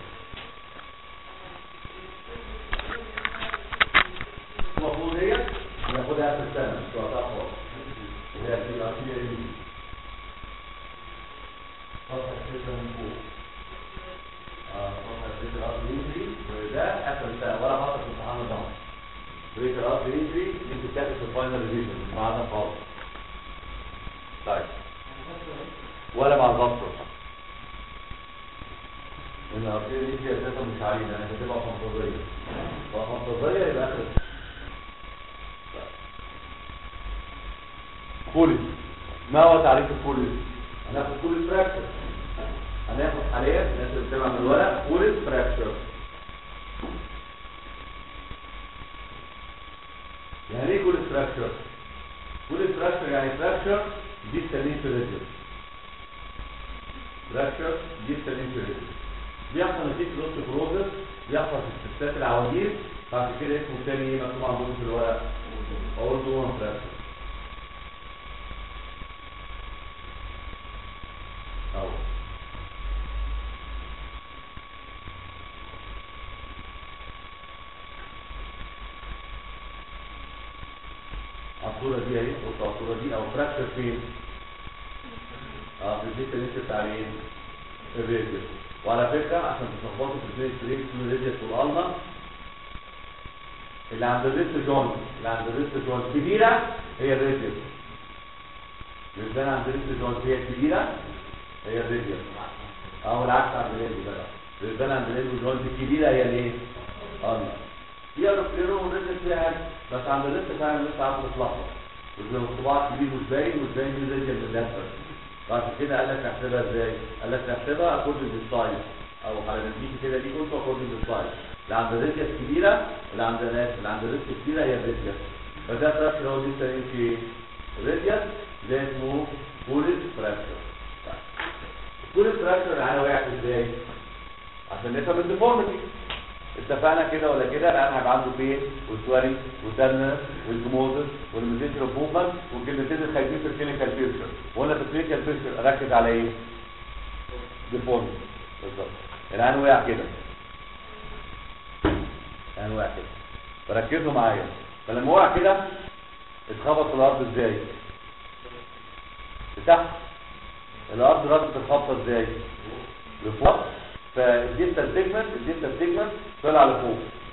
المفروض هي ناخدها في السنه مش وقتها خالص وهي في الارتيريا دي صفحه 6 من فوق اه صفحه 6 الارتيريا وده اخر السنه ولا حاطط في امتحان الضغط بريك الارتيريا دي بتتاخد في الفاينل ريفيجن معانا خالص طيب ولا مع الضغط ان الارتيريا دي اساسا مش علينا انا كاتبها فانتازيه فانتازيه يبقى اخر بوليس ما هو تعريف البوليس هناخد بوليس فراكشر هناخد حاليا الناس اللي بتسمع من الورق بوليس فراكشر يعني ايه بوليس فراكشر بوليس فراكشر يعني فراكشر دي سليم في الرجل فراكشر دي سليم في الرجل بيحصل نتيجه الاوستيوبروزس بيحصل في الستات العواجيز بعد كده اسمه تاني ايه مكتوب عندهم في الورق اورتو فراكشر أو الصورة دي اهي بص على الصورة دي أو فراكشر فين؟ اه في البيت اللي انت بتاع ايه؟ الراديوس وعلى فكرة عشان تظبطوا في البيت بريك اسمه الراديوس والألما اللي عند الريست جوينت اللي عند الريست جوينت كبيرة هي الراديوس اللي عند الريست جوينت هي الكبيرة هي الراديوس اه والعكس عند الراديوس بقى الريست عند الراديوس جوينت الكبيرة هي الايه؟ ألما هي الريست والراديوس فيها حاجة بس عند الريست فعلا لسه عارف تتلخبط وإذا الصباع كبير مش باين مش باين من الراديوس من الأسفل بعد كده قال لك نحسبها ازاي؟ قال لك نحسبها اكوردنج للسايز او على نتيجه كده دي كنت اكوردنج للسايز اللي عند الريديوس كبيره اللي عند الناس اللي عند الريديوس كبيره هي الريديوس فده فراكشر هو دي التاني في الريديوس ده اسمه بوليس فراكشر البوليس فراكشر العيان وقعت ازاي؟ عشان نفهم الديفورميتي اتفقنا كده ولا كده الان هيبقى عنده بين وسواري وتنس والجموزس والميزيتر موفمنت والكلمتين الخايفين في الكلينيكال بيكتشر وقلنا في الكلينيكال بيكتشر اركز على ايه؟ ديفورميتي بالظبط الان وقع كده الان وقع كده فركزوا معايا فلما وقع كده اتخبط في الارض ازاي؟ لتحت الارض ردت الخبطه ازاي؟ لفوق فالديستال سيجمنت الديستال سيجمنت طلع لفوق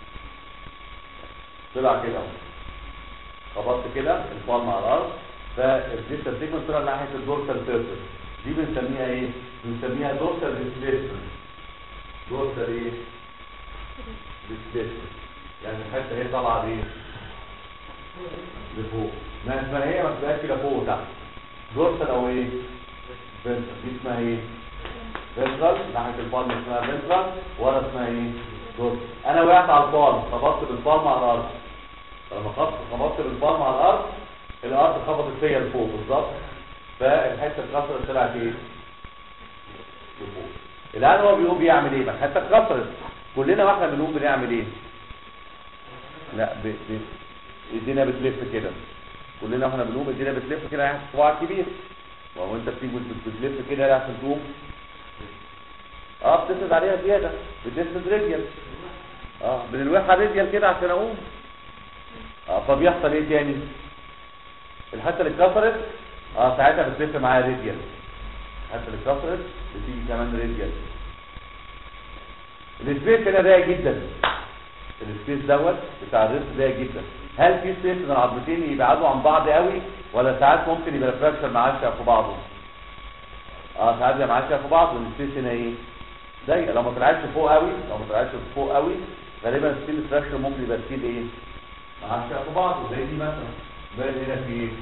طلع كده اهو خبطت كده الفالم على الارض فالديستال سيجمنت طلع ناحيه الدورسال سيرفيس دي بنسميها ايه؟ بنسميها دورسال ديسبيسمنت دورسال ايه؟ ديسبيسمنت يعني الحته هي طالعه بايه؟ لفوق ما ما هي ما تبقاش كده فوق وتحت دورسال او ايه فنترال دي اسمها ايه فنترال ناحيه البالم اسمها فنترال ورا اسمها ايه دورسال انا وقعت على البالم خبطت بالبالم على الارض لما خبطت خبطت بالبالم على الارض الارض خبطت فيا لفوق بالظبط فالحته اتكسرت طلعت ايه لفوق الان هو بيقوم بيعمل ايه بقى الحته اتكسرت كلنا واحنا بنقوم بنعمل ايه لا ب... ب... ايدينا بتلف كده كلنا واحنا بنقوم ايدينا بتلف كده يعني صباع كبير وهو انت بتيجي بت- بتلف كده عشان تقوم اه بتسند عليها زياده بتسند رجل اه بنلوحها رجل كده عشان اقوم اه فبيحصل ايه تاني الحته اللي اتكسرت اه ساعتها بتلف معايا رجل الحته اللي اتكسرت بتيجي كمان رجل السبيس هنا ضيق جدا السبيس دوت بتاع الريست ضيق جدا هل في سبيس ان العظمتين يبعدوا عن بعض قوي ولا ساعات ممكن يبقى الفراكشر معاش في بعضه اه ساعات يبقى معاش في بعض والسبيس هنا ايه ضيق لو ما طلعتش فوق قوي لو ما طلعتش فوق قوي غالبا السبيس الفراكشر ممكن يبقى سبيس ايه معاش في بعضه زي دي مثلا باين هنا في ايه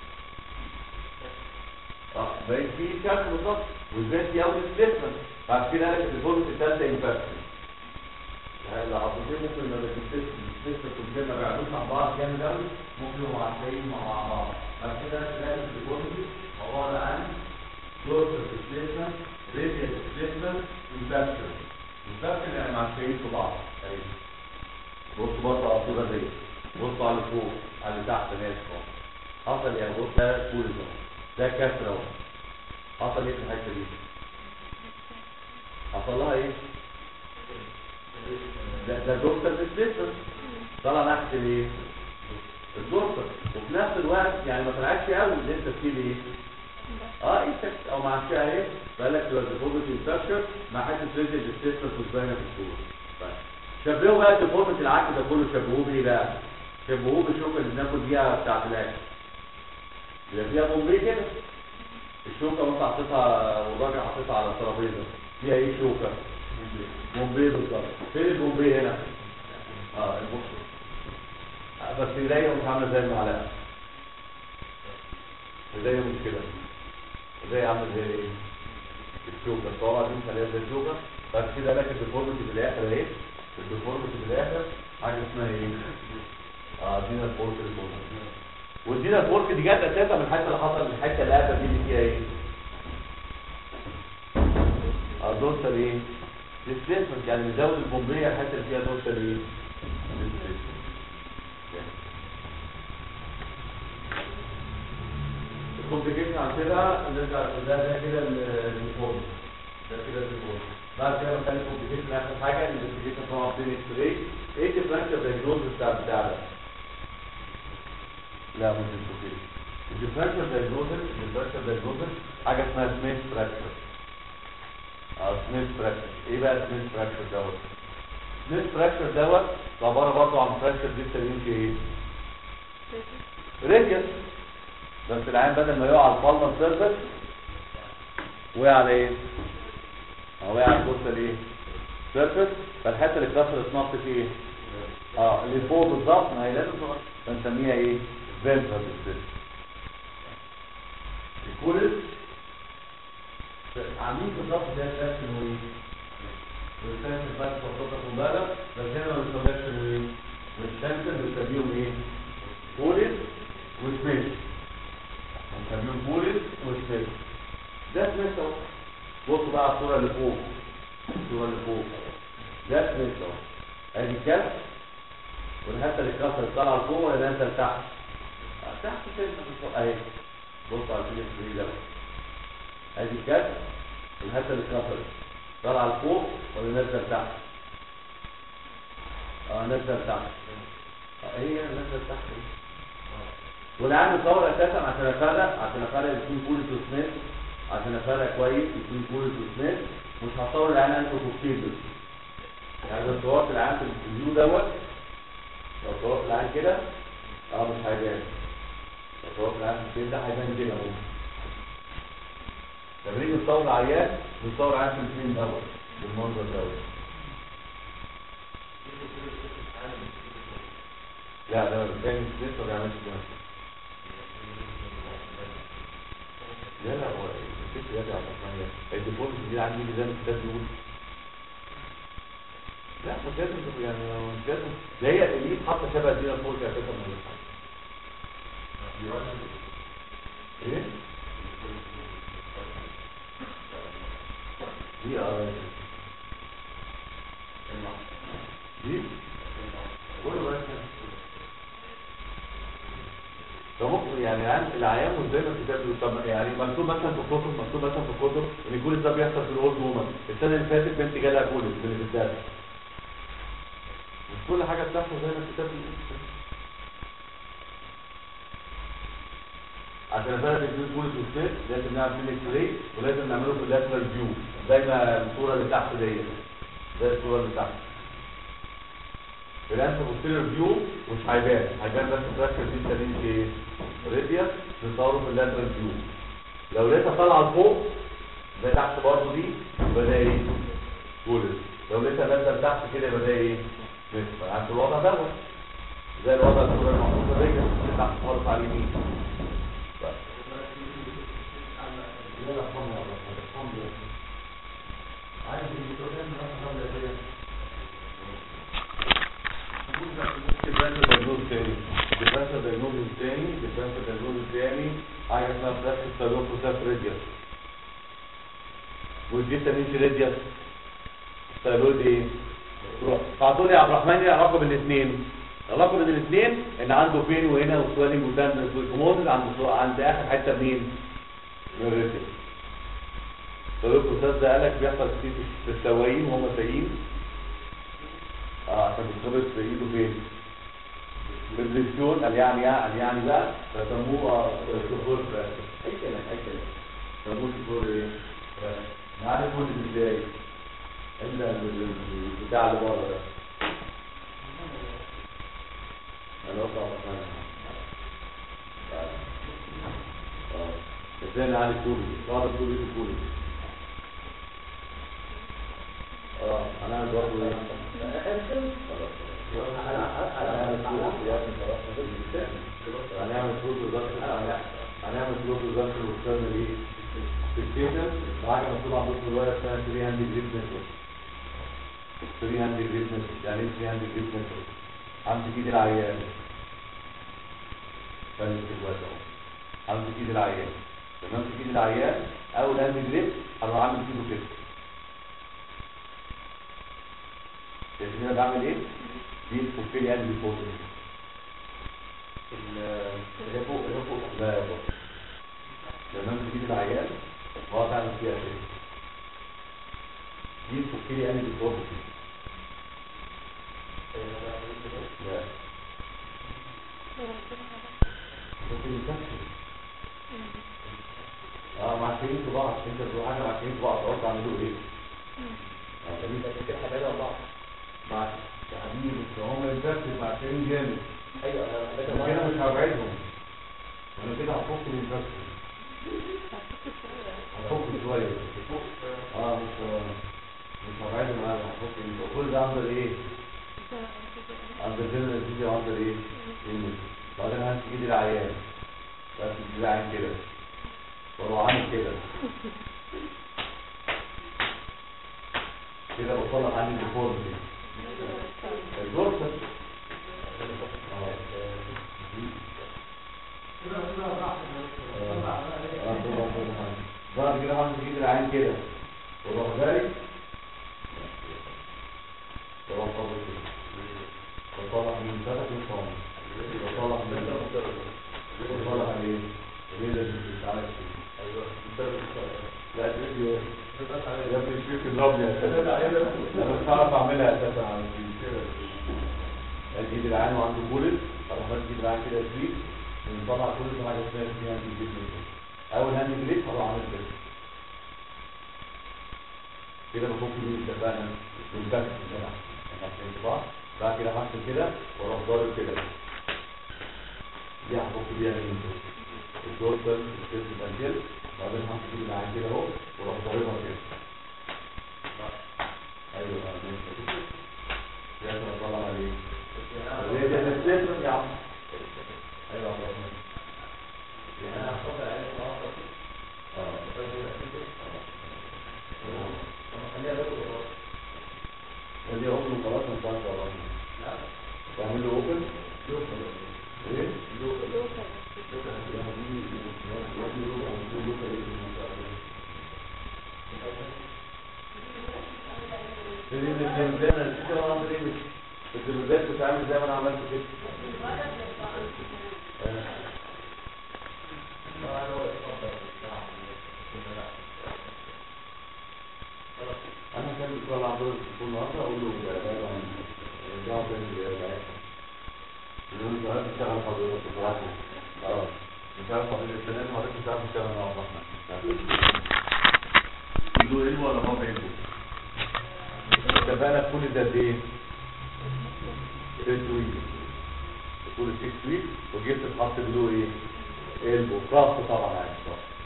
اه باين في شكل بالظبط والباقي في اول سبيسمنت بعد كده قالك الفورمه الثالثه انفكشن يعني العضلتين ممكن لما السيستم كلهم ما بيعملوش مع بعض جامد قوي ممكن يبقوا معتقين مع بعض بعد كده تلاقي الفورمه عباره عن دورسال ديسبيسمنت ريديال ديسبيسمنت انفكشن انفكشن يعني معتقين في بعض اهي بص برضه على الصوره دي بص على فوق على اللي تحت ماشي اهو حصل يعني بص ده كل ده ده كسر اهو حصل ايه في الحته دي حصل لها ايه ده ده دورسال ديسبيسمنت طلع ناحيه الايه الدورسال وفي نفس الوقت يعني ما طلعتش قوي اللي انت فيه ايه اه انت او مع الشقه ايه فقال لك تبقى ديفورميتي انفكشن مع حته ريزل ديسبيسمنت وسباينه في الصوره طيب شبهوا بقى الديفورميتي العكس ده كله شبهوه بايه بقى شبهوه بالشوكه اللي بناكل بيها بتاعت الاكل يبقى فيها بومبي كده الشوكه وانت حاططها والراجل حاططها على الترابيزه فيها ايه شوكه بومبي بالظبط فين البومبي هنا اه البوكس بس ايديا مش عامله زي المعلقه ايديا مش كده ايديا عامله زي ايه الشوكه الصوابع دي مخليها زي الشوكه بعد كده قال لك الديفورميتي في الاخر اهي الديفورميتي في الاخر حاجه اسمها ايه اه دينا الفورك الفورك والدينا الفورك دي جت اساسا من الحته اللي حصل الحته اللي قبل دي اللي فيها ايه اه دورسال ايه ديسبيسمنت يعني نزود البومبيه الحته اللي فيها دورسال ايه displacement. الكومبليكيشن عن كده نرجع ده ده كده الريفورم ده كده الريفورم بعد كده بنخلي الكومبليكيشن اخر حاجه الانفستيجيشن طبعا بين اكس راي ايه الديفرنشال دايجنوز بتاع بتاع ده لا مش الكومبليكيشن الديفرنشال دايجنوز الديفرنشال دايجنوز حاجه اسمها سميث فراكشر اه سميث فراكشر ايه بقى سميث فراكشر دوت سميث فراكشر دوت عباره برضه عن فراكشر لسه يمشي ايه ريجل بس العين بدل ما يقع على البالمر سيرفس وقع على ايه اه وقع على الكوسه ايه سيرفس فالحته اللي اتكسرت نطت ايه اه اللي فوق بالظبط ما هي لازم تبقى بنسميها ايه فينترال ديستريس الكولس عاملين بالظبط زي الشكل وايه والسنتر بس خطوطة مبالغ بس هنا ما بنسميهاش ايه والسنتر بنسميهم ايه كولس وسميث هنسميهم بوليس وسبيس ده سميث اهو بصوا بقى على الصوره اللي فوق الصوره اللي فوق ده سميث اهو ادي الكف والحته اللي اتكسرت طالعه لفوق ولا نازله لتحت؟ آه، تحت سنه بالظبط اهي بص على الفيلم الكبير ده ادي الكف والحته اللي اتكسرت طالعه لفوق ولا نازله لتحت؟ اه نازله لتحت آه، هي نازله لتحت والعام مصور اساسا عشان افرق عشان افرق يكون بوليس وسميث عشان افرق كويس يكون بوليس وسميث مش هصور العين انتو كوكتيبل يعني لو صورت العين في الفيديو دوت لو صورت العين كده اه مش هيبان لو صورت العين في الفيديو ده هيبان كده اهو لما نيجي نصور عيان بنصور عين في الاثنين دوت بالمنظر دوت لا ده ما بيبانش لسه ما بيعملش كده لا لا هو الفكر يا عبد الرحمن الديفولت دي عندي زي ما الكتاب بيقول لا مش لازم تبقى يعني مش لازم ده هي اللي حاطه شبه دينا فوق اساسا من الحاجة. ايه دي اه دي كله بس فممكن يعني عن العيان مش زي ما الكتاب بيقول طب يعني مكتوب مثلا في الكتب مكتوب مثلا في الكتب ان الكوليس ده بيحصل في الاولد وومن السنه اللي فاتت بنت جالها كوليس من الكتاب مش كل حاجه بتحصل زي ما الكتاب بيقول عشان افرق بين كوليس والسيل لازم نعمل فيه اكس راي ولازم نعمله في اللاترال فيو زي ما الصوره اللي تحت ديت زي الصوره اللي تحت الانسى بوستيريور فيو مش هيبان هيبان بس فراكشر دي سليم في ايه؟ ريديا نصوره في اللاترال فيو لو لقيتها طالعه لفوق زي تحت برضه دي يبقى ده ايه؟ كولس لو لقيتها نازله لتحت كده يبقى ده ايه؟ مصفر عشان الوضع دوت زي الوضع الصوره المحطوطه الرجل اللي تحت خالص على اليمين بس. لا لا الحمد لله الحمد لله عايز الدكتورين الحمد لله ديفرنشال دايجنوز تاني ديفرنشال دايجنوز تاني ديفرنشال دايجنوز تاني حاجه اسمها فلاش ستالوكوساف ريديوس والجيتا مين في ريديوس ستالود ايه تروح فاعطوا لي يا عبد الرحمن ايه العلاقه بين الاثنين العلاقه بين الاثنين ان عنده بين وهنا وسوالينج ودان والكوموز عند عند اخر حته مين من الريديوس ستالوكوساف ده قالك بيحصل كتير في السواقين وهم سايقين اه عشان بتخبط في ايده فين بالدكتور قال يعني قال يعني بقى فسموه شوفور اي كلام اي كلام سموه شوفور ايه معانا كل ازاي الا البتاع اللي بره ده انا اقطع اه ازاي نعالج كولي قاعد كولي في كولي اه انا برضه ايه هنعمل فلوس وزارة هنعمل فلوس وزارة الوكالة دي في الكيسة حاجة مكتوب عندكم الورقة اسمها 300 جريد نتورك 300 جريد نتورك يعني ايه 300 جريد نتورك همسك ايد العيان فاهم كويس اهو همسك ايد العيان لما امسك ايد العيان اول هاند جريد هروح اعمل كيلو كده شايفين انا بعمل ايه؟ دي الفوق لي قلبي فوق اللي فوق اللي فوق لا يا بابا لما امسك ايد العيان واقعد اعمل فيها كده دي الفوق لي قلبي فوق لا ممكن يكسر اه مع الشريك في بعض انت بتروح حاجه مع الشريك في بعض تقعد تعملوا ايه؟ اه فدي كده حاجه بعض مع حبيبي بس هم ينفكوا مع الشريك جامد ايوه أنا كده مش هبعدهم انا كده هفك من نفسي هفك شويه اه مش مش هبعدهم انا هفك من كل ده عندر ايه؟ عندر فيلم الفيديو عندر ايه؟ إيه؟ بعدين همسك ايد العيان بس ايد العيان كده واروح عامل كده كده بطلع عندي الديفورمتي الدورسل بعد كده همسك ايد العين كده واروح جاي واروح قابل كده وطلع من ثلاث نصام وطلع من وطلع ايه؟ ليه ده مش عارف ايه لا الفيديو يا ابني الشيك الابيض انا مش هعرف اعملها اساسا على الفيديو اجيب العين وعنده بولت اروح بس اجيب العين كده سويت ونطلع كل حاجه اسمها فيها هاند جريد اول هاند جريد هروح اعمل كده كده بفك دي اتفقنا ونبكت كده احنا فهمت بعض بعد كده هحسن كده واروح ضارب كده دي هحط بيها مين الدورسال السيرس الانجل بعدين همسك ايد العين كده اهو واروح ضاربها كده ايوه ماشي يا ترى طلع عليه ليه ده السيرس يا عم ايوه يا عم انا هحط عليه خلاص اه من الزمزان انا نسيت انا عامل ايه الزمزان بتتعامل زي ما انا عملت كده آه. انا كان بيقول عبد الله كل مره اقول له يا بابا رجعوا تاني لرجعتهم يقول له انت بتشتغل حضرتك بصراحه اه مش عارف حضرتك السنه دي حضرتك مش عارف تشتغل مع احنا يقولوا ايه ولا هو بعيد اتفقنا كل ده قد ايه؟ 6 ويك كل 6 ويك وجبت تحط له ايه؟ البو كراft طبعا عايز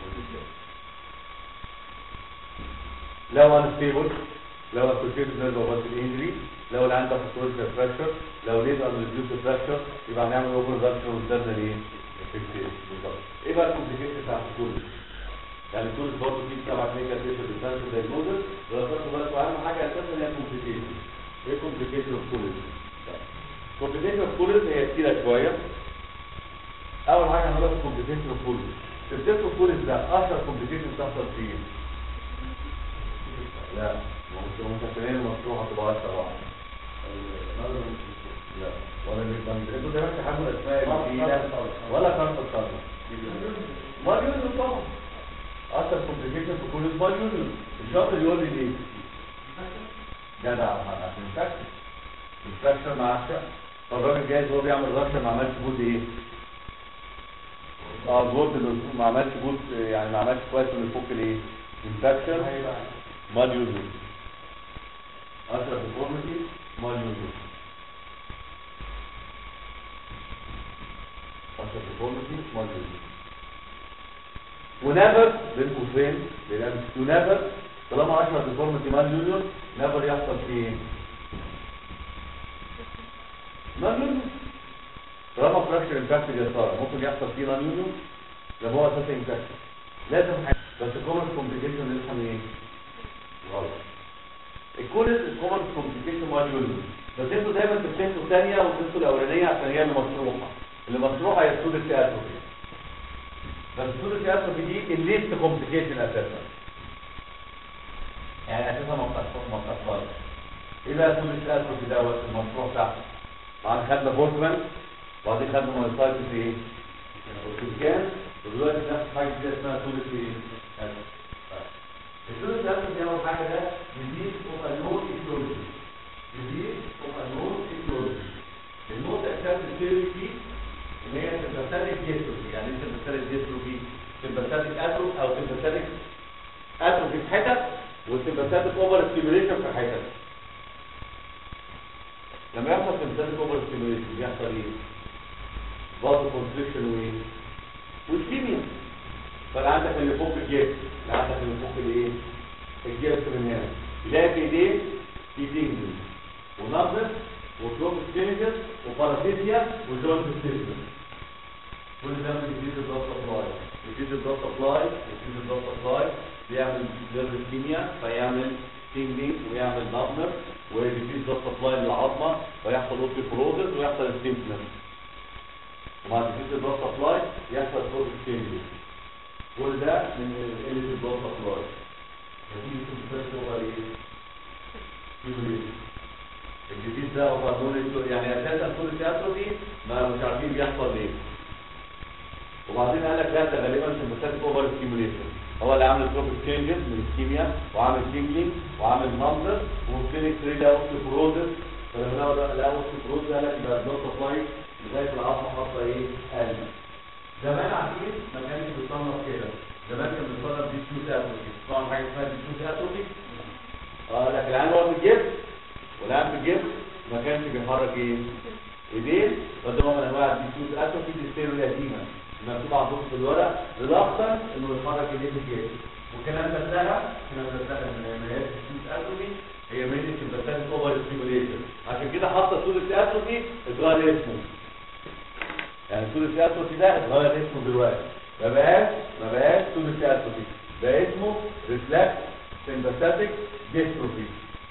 لو انا ستيبل لو اسوشيتد نيرف اوفر انجري لو اللي عندك فاكتوريال فراكشر لو ليد ان ريديوس فراكشر يبقى هنعمل اوبن رابشر قدامنا ليه؟ بالظبط ايه بقى الكومبليكيشن بتاع الكل؟ يعني كل برضه في سبعة ميجا تيشر ديفرنس دايجنوزس دراسات بالكم اهم حاجه اساسا هي الكومبليكيشن ايه الكومبليكيشن اوف كوليز؟ الكومبليكيشن اوف كوليز هي كتيره شويه اول حاجه هنقول لك الكومبليكيشن اوف كوليز التست اوف كوليز ده اشهر كومبليكيشن بتحصل فيه لا ما هو مش متخيلين المشروع هتبقى اشهر واحده لا ولا البنك انتوا دايما تحبوا الاسماء الجديده ولا كارت الكارت ما يوزن طبعا اكتر كومبليكيشن في كل ما يوزن الشاطر يقول لي ليه جدع عشان انفكشن انفكشن مع الشق طب الراجل جاهز وهو بيعمل رشه ما عملش جود ايه اه جود ما عملش جود يعني ما عملش كويس من فوق الايه انفكشن ما يوزن اكتر ديفورميتي ما يوزن اكتر ديفورميتي ما يوزن ونيفر بين قوسين لان ونيفر طالما اشهر ديفورميتي مال يونيون نيفر يحصل فيه ايه؟ مال يونيون طالما فراكشر انفكتد يا ترى ممكن يحصل فيه نان يونيون ده هو اساسا انفكتد لازم حاجة. بس الكومن كومبليكيشن نفهم ايه؟ غلط الكولس الكومن كومبليكيشن مال يونيون بس انتوا دايما تفتكروا الثانيه وتنسوا الاولانيه عشان هي اللي مشروحه اللي مشروحه هي السود التياتروفي بس السود التياتروفي دي الليست كومبليكيشن اساسا يعني اساسا ما بتحصلش ما بتحصلش ايه بقى السود التياتروفي دوت المشروع بتاعته بعد خدنا بورتمان وبعدين خدنا مونيتايتس ايه؟ كان ودلوقتي نفس حاجه كده اسمها سود ايه؟ السود التياتروفي اول حاجه ده ديزيز اوف انون ايكولوجي ديزيز اوف انون ايكولوجي النوت اكسبت ثيوري فيه ان هي سمباثيك ديستروفي يعني ايه سمباثيك ديستروفي سمباثيك اتروف او سمباثيك اتروفي في حتت والسمباثيك اوفر ستيميوليشن في حتت لما يحصل سمباثيك اوفر ستيميوليشن بيحصل ايه؟ برضه كونستريكشن وايه؟ والكيمياء فاللي عندك اللي فوق الجيب اللي عندك اللي فوق الايه؟ الجيب من هنا يلاقي في ايديه في تنجل ونظر وكلوب ستينجر وباراسيتيا وجوينت ستينجر كل ده من جديد الضغط سبلاي جديد الضغط سبلاي جديد الضغط سبلاي بيعمل نيرف كيمياء فيعمل تنجلينج ويعمل نظر ويجديد الضغط سبلاي للعظمه فيحصل اوستيوبروزس ويحصل ستيمبلر وبعد جديد الضغط سبلاي يحصل كلوب ستينجر كل ده من قله الضغط سبلاي نتيجه الفيرست اوفر ايه؟ الجديد ده وقانون يعني اساسا كل التياتروفي ما مش عارفين بيحصل ليه وبعدين قال لك لا ده غالبا سمباثيك اوفر ستيموليشن هو اللي عامل تروب تشينجز من الكيمياء وعامل تينجلينج وعامل نمبر وممكن تريد اوستيوبروزس فلما لقوا لقوا اوستيوبروزس قال لك يبقى البلوت سبلاي لغايه العظمه حاطه ايه؟ قل زمان عارفين ما كانش بيتصنف كده زمان كان بيتصنف دي شوت اتروفي طبعا حاجه اسمها دي شوت اتروفي اه لكن الان هو في الجسم والان في الجسم ما كانش بيحرك ايه؟ ايديه فده نوع من انواع الديسوز اتروفي دي ستيرو القديمه مكتوب عندكم في الورق ريلاكتنت انه يحرك ايديه في الجسم والكلام ده اتلغى الكلام ده اتلغى من عمليات الديسوز اتروفي هي ميدي سمباثيك اوفر ستيموليشن عشان كده حاطه سود اتروفي اتغير اسمه يعني سود اتروفي ده اتغير اسمه دلوقتي ما بقاش ما بقاش سود اتروفي بقى اسمه ريفلكس سمباثيك ديستروفي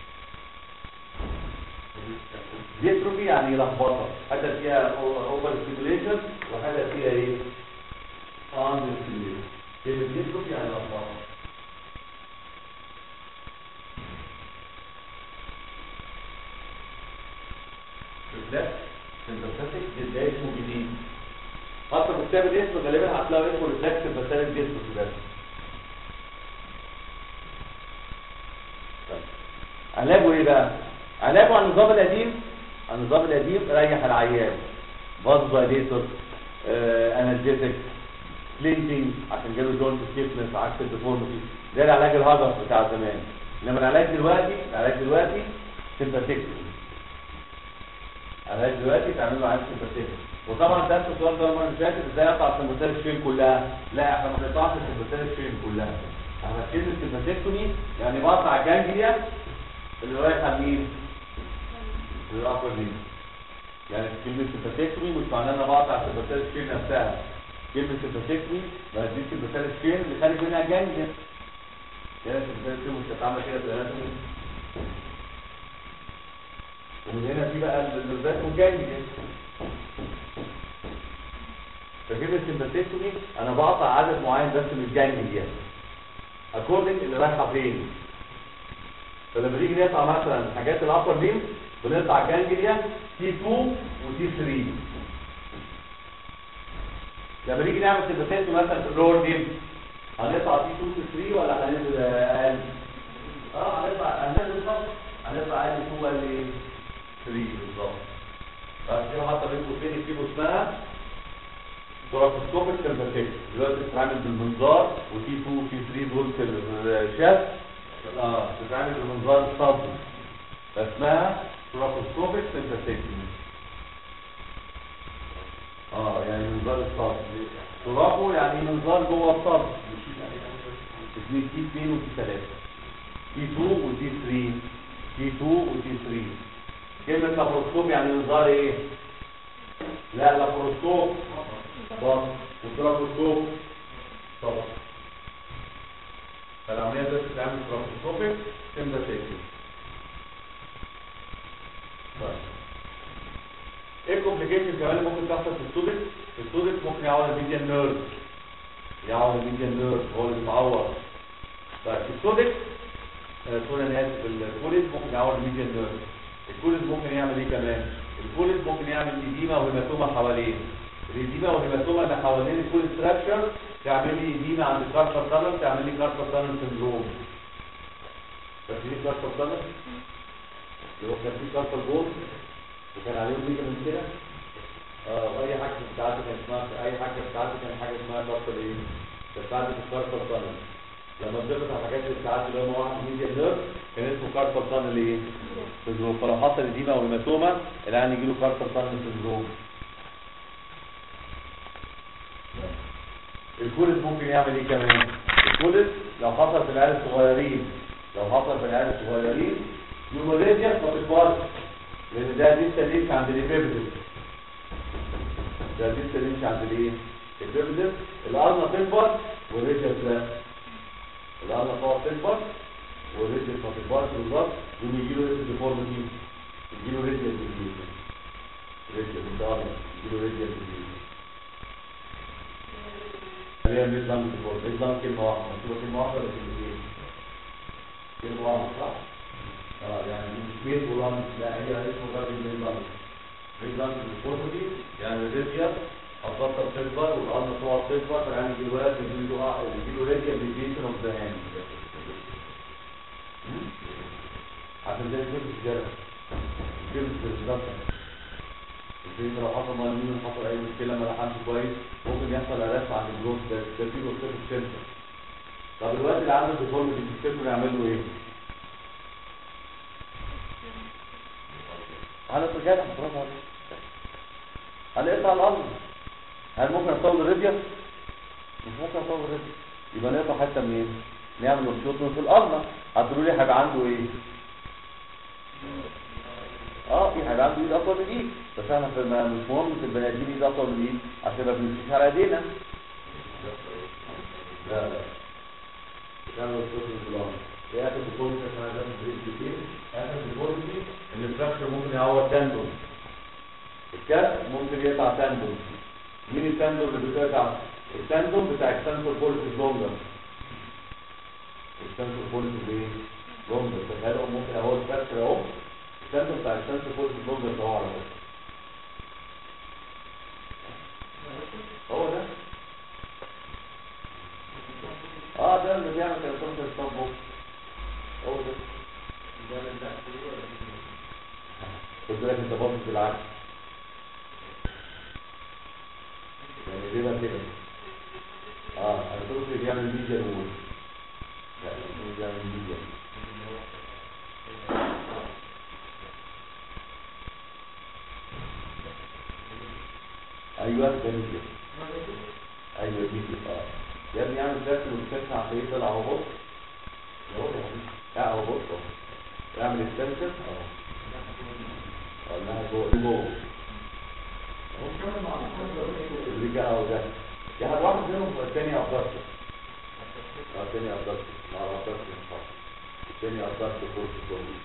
ديستروفي يعني لخبطه حاجه فيها اوفر ستيميوليشن وحاجه فيها ايه اندر ستيميوليشن كلمه ديستروفي يعني لخبطه كتاب الاسم غالبا هتلاقوا اسمه ريفلكسيف بسالب جسم في الاسم طيب. علاجه ايه بقى؟ علاجه على النظام القديم على النظام القديم ريح العيان فازوديتور انالجيتك كلينزنج عشان جاله جوينت ستيفنس عكس الديفورميتي ده العلاج الهجس بتاع زمان انما العلاج دلوقتي العلاج دلوقتي سيمباثيكتومي العلاج دلوقتي تعمل له علاج سيمباثيكتومي وطبعا ده السؤال ده المره اللي فاتت ازاي اقطع السيمباثيك فين كلها لا احنا ما بنقطعش السيمباثيك فين كلها احنا كلمه سيمباثيكتومي يعني بقطع الجانجليا اللي رايحه لمين؟ للابر لين يعني كلمه سيمباثيكتومي مش معناها ان انا بقطع السيمباثيك فين نفسها كلمه سيمباثيكتومي ما دي السيمباثيك فين اللي خارج منها جانجليا كده السيمباثيك فين مش هتعمل كده في الاناتومي ومن هنا في بقى النرفات والجانجليا فكلمة سيمباثيكتومي انا بقطع عدد معين بس من الجانجليا اكوردنج اللي رايحه فين فلما نيجي نقطع مثلا حاجات الابر ليم بنقطع جانجليا تي 2 وتي 3 لما نيجي نعمل سيمباثيكتومي مثلا في اللور ليم هنقطع تي 2 تي 3 ولا هننزل اقل؟ اه هنقطع هننزل بالظبط هنقطع اقل 2 ولا 3 بالظبط فكده حتى بنتوا فين يكتبوا اسمها تراكوسكوبيك سيمباثيك دلوقتي بتتعامل بالمنظار وتي 2 وتي 3 دول في الشاف اه بتتعامل بالمنظار الصدري فاسمها تراكوسكوبيك سيمباثيك اه يعني منظار الصدر تراكو يعني منظار جوه الصدر اثنين تي 2 وتي 3 تي 2 وتي 3 تي 2 وتي 3 كلمة لابروسكوب يعني منظار ايه؟ لا لابروسكوب بص وتراكوسكوب طبعا فالعملية دي بتتعمل تراكوسكوبيك سيمباثيكي طيب ايه الكومبليكيشن كمان اللي ممكن تحصل في السودك؟ السودك ممكن يعور الميديان نيرف يعور الميديان نيرف هو اللي متعور طيب السودك آه، سوري انا اسف الكوليز ممكن يعور الميديان نيرف الكوليز ممكن يعمل ايه كمان؟ الكوليز ممكن يعمل ايديما وهيماتوما حواليه الإديمة والهيماتوما اللي حوالين الكول ستراكشر تعمل لي إديمة عند كارفر تانل تعمل لي كارفر تانل سندروم فاكرين كارفر تانل؟ اللي هو كان فيه كارفر جول وكان عليهم ليجا من كده اه واي حاجة بتاعته كان اسمها اي حاجة بتاعته كان حاجة اسمها كارفر ايه؟ كانت بتاعته الكارفر تانل لما اتضغط على الحاجات اللي بتاعته اللي هو واحد ميديا نيرف كان اسمه كارفر تانل ايه؟ سندروم فلو حصل إديمة وهيماتوما العيان يجيله كارفر تانل سندروم الكولس ممكن يعمل ايه كمان الكولس لو حصل في العيال الصغيرين لو حصل في العيال الصغيرين نيوموليزيا ما تكبرش لان ده لسه ليش عند الابيبدس ده لسه ليش عند الايه الابيبدس الارض تكبر والريجل لا الارض تقعد تكبر والريجل ما تكبرش بالظبط يقوم يجيله ريجل ديفورميتي يجيله ريجل ديفورميتي ريجل بالظبط يجيله ريجل ديفورميتي خلينا نظام الفور نظام كلمة واحدة مكتوبة كلمة واحدة ولا كلمتين؟ كلمة واحدة صح؟ اه يعني مش بيت ولام لا هي اسمه غير النظام نظام الفورمتي يعني الريديا الضغط تكبر والأرض تقعد تكبر فالعين يجي الولد يجي له يجي له ريديا ديفيشن اوف ذا هاند عشان ده كده السجارة كده السجارة الفيلم لو حصل مال مين حصل اي مشكله ما لحقش كويس ممكن يحصل علاج عند الجروث ده ده في اوستيف سنتر طب الوقت اللي عنده ديفورم في السيستم نعمل له ايه؟ على سجادة برافو عليك هنقطع الارض هل ممكن اطول الريديا؟ مش ممكن اطول الريديا يبقى نقطع حته منين؟ نعمل اوبشوتن في الارض هتقولوا لي هيبقى عنده ايه؟ اه في حاجه عنده ايد اطول من ايد بس احنا في الم- مش مهم في البني ادمين ايد اطول من ايد عشان ما بنمشيش على ايدينا لا لا كان الصوت الفلان في اخر بطولة احنا عندنا بريد كتير اخر بطولة دي ان الفراكشر ممكن يعور تندون الكاس ممكن يقطع تندون مين التندون اللي بيتقطع التندون بتاع السنسور بوليس لونجر السنسور بوليس ايه لونجر تخيلوا ممكن اهو الفراكشر اهو السنسور بتاع السنسور بوليس لونجر اهو على فكره هو ده بيعمل كالكونسل ستوب بوك هو ده ده اللي ده كله ولا ده خد بالك انت باصص بالعكس يعني ليه بقى كده اه الكونسل بيعمل ميديا وول لا هو بيعمل ميديا ايوه ده ميديا ايوه ميديا اه يا ابني اعمل شكل وتفتح عليه طلع اهو بص اهو يا حبيبي لا اهو بص اهو اعمل السنسر اهو ولا جوه جوه اللي جه اهو ده يا هات واحد منهم الثاني افضل اه الثاني افضل اه افضل الثاني افضل كورس كله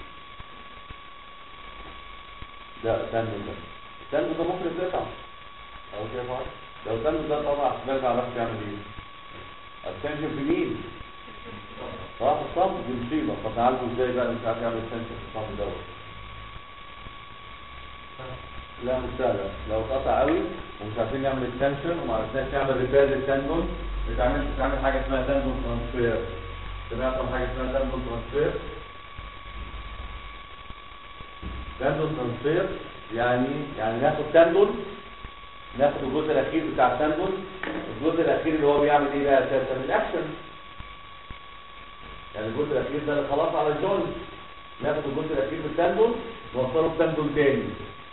لا تنمو ده تنمو ده ممكن تقطع او كده بعض لو تنمو ده طبعا احتمال ما عرفش يعمل ايه التنشن في مين اه في الصمت دي مصيبه طب نعالجه ازاي بقى مش عارف يعمل تنشن في الصمت دوت لا مش سهلة لو قطع قوي ومش عارفين نعمل اكستنشن وما عرفناش نعمل ريبير للتندون بتعمل بتعمل حاجة اسمها تندون ترانسفير سمعت عن حاجة اسمها تندون ترانسفير تندون ترانسفير يعني يعني ناخد تندون ناخد الجزء الأخير بتاع التندون الجزء الأخير اللي هو بيعمل ايه بقى اساسا الاكشن يعني الجزء الأخير ده اللي خلاص على الجوينت ناخد الجزء الأخير من التندون نوصله بتندون تاني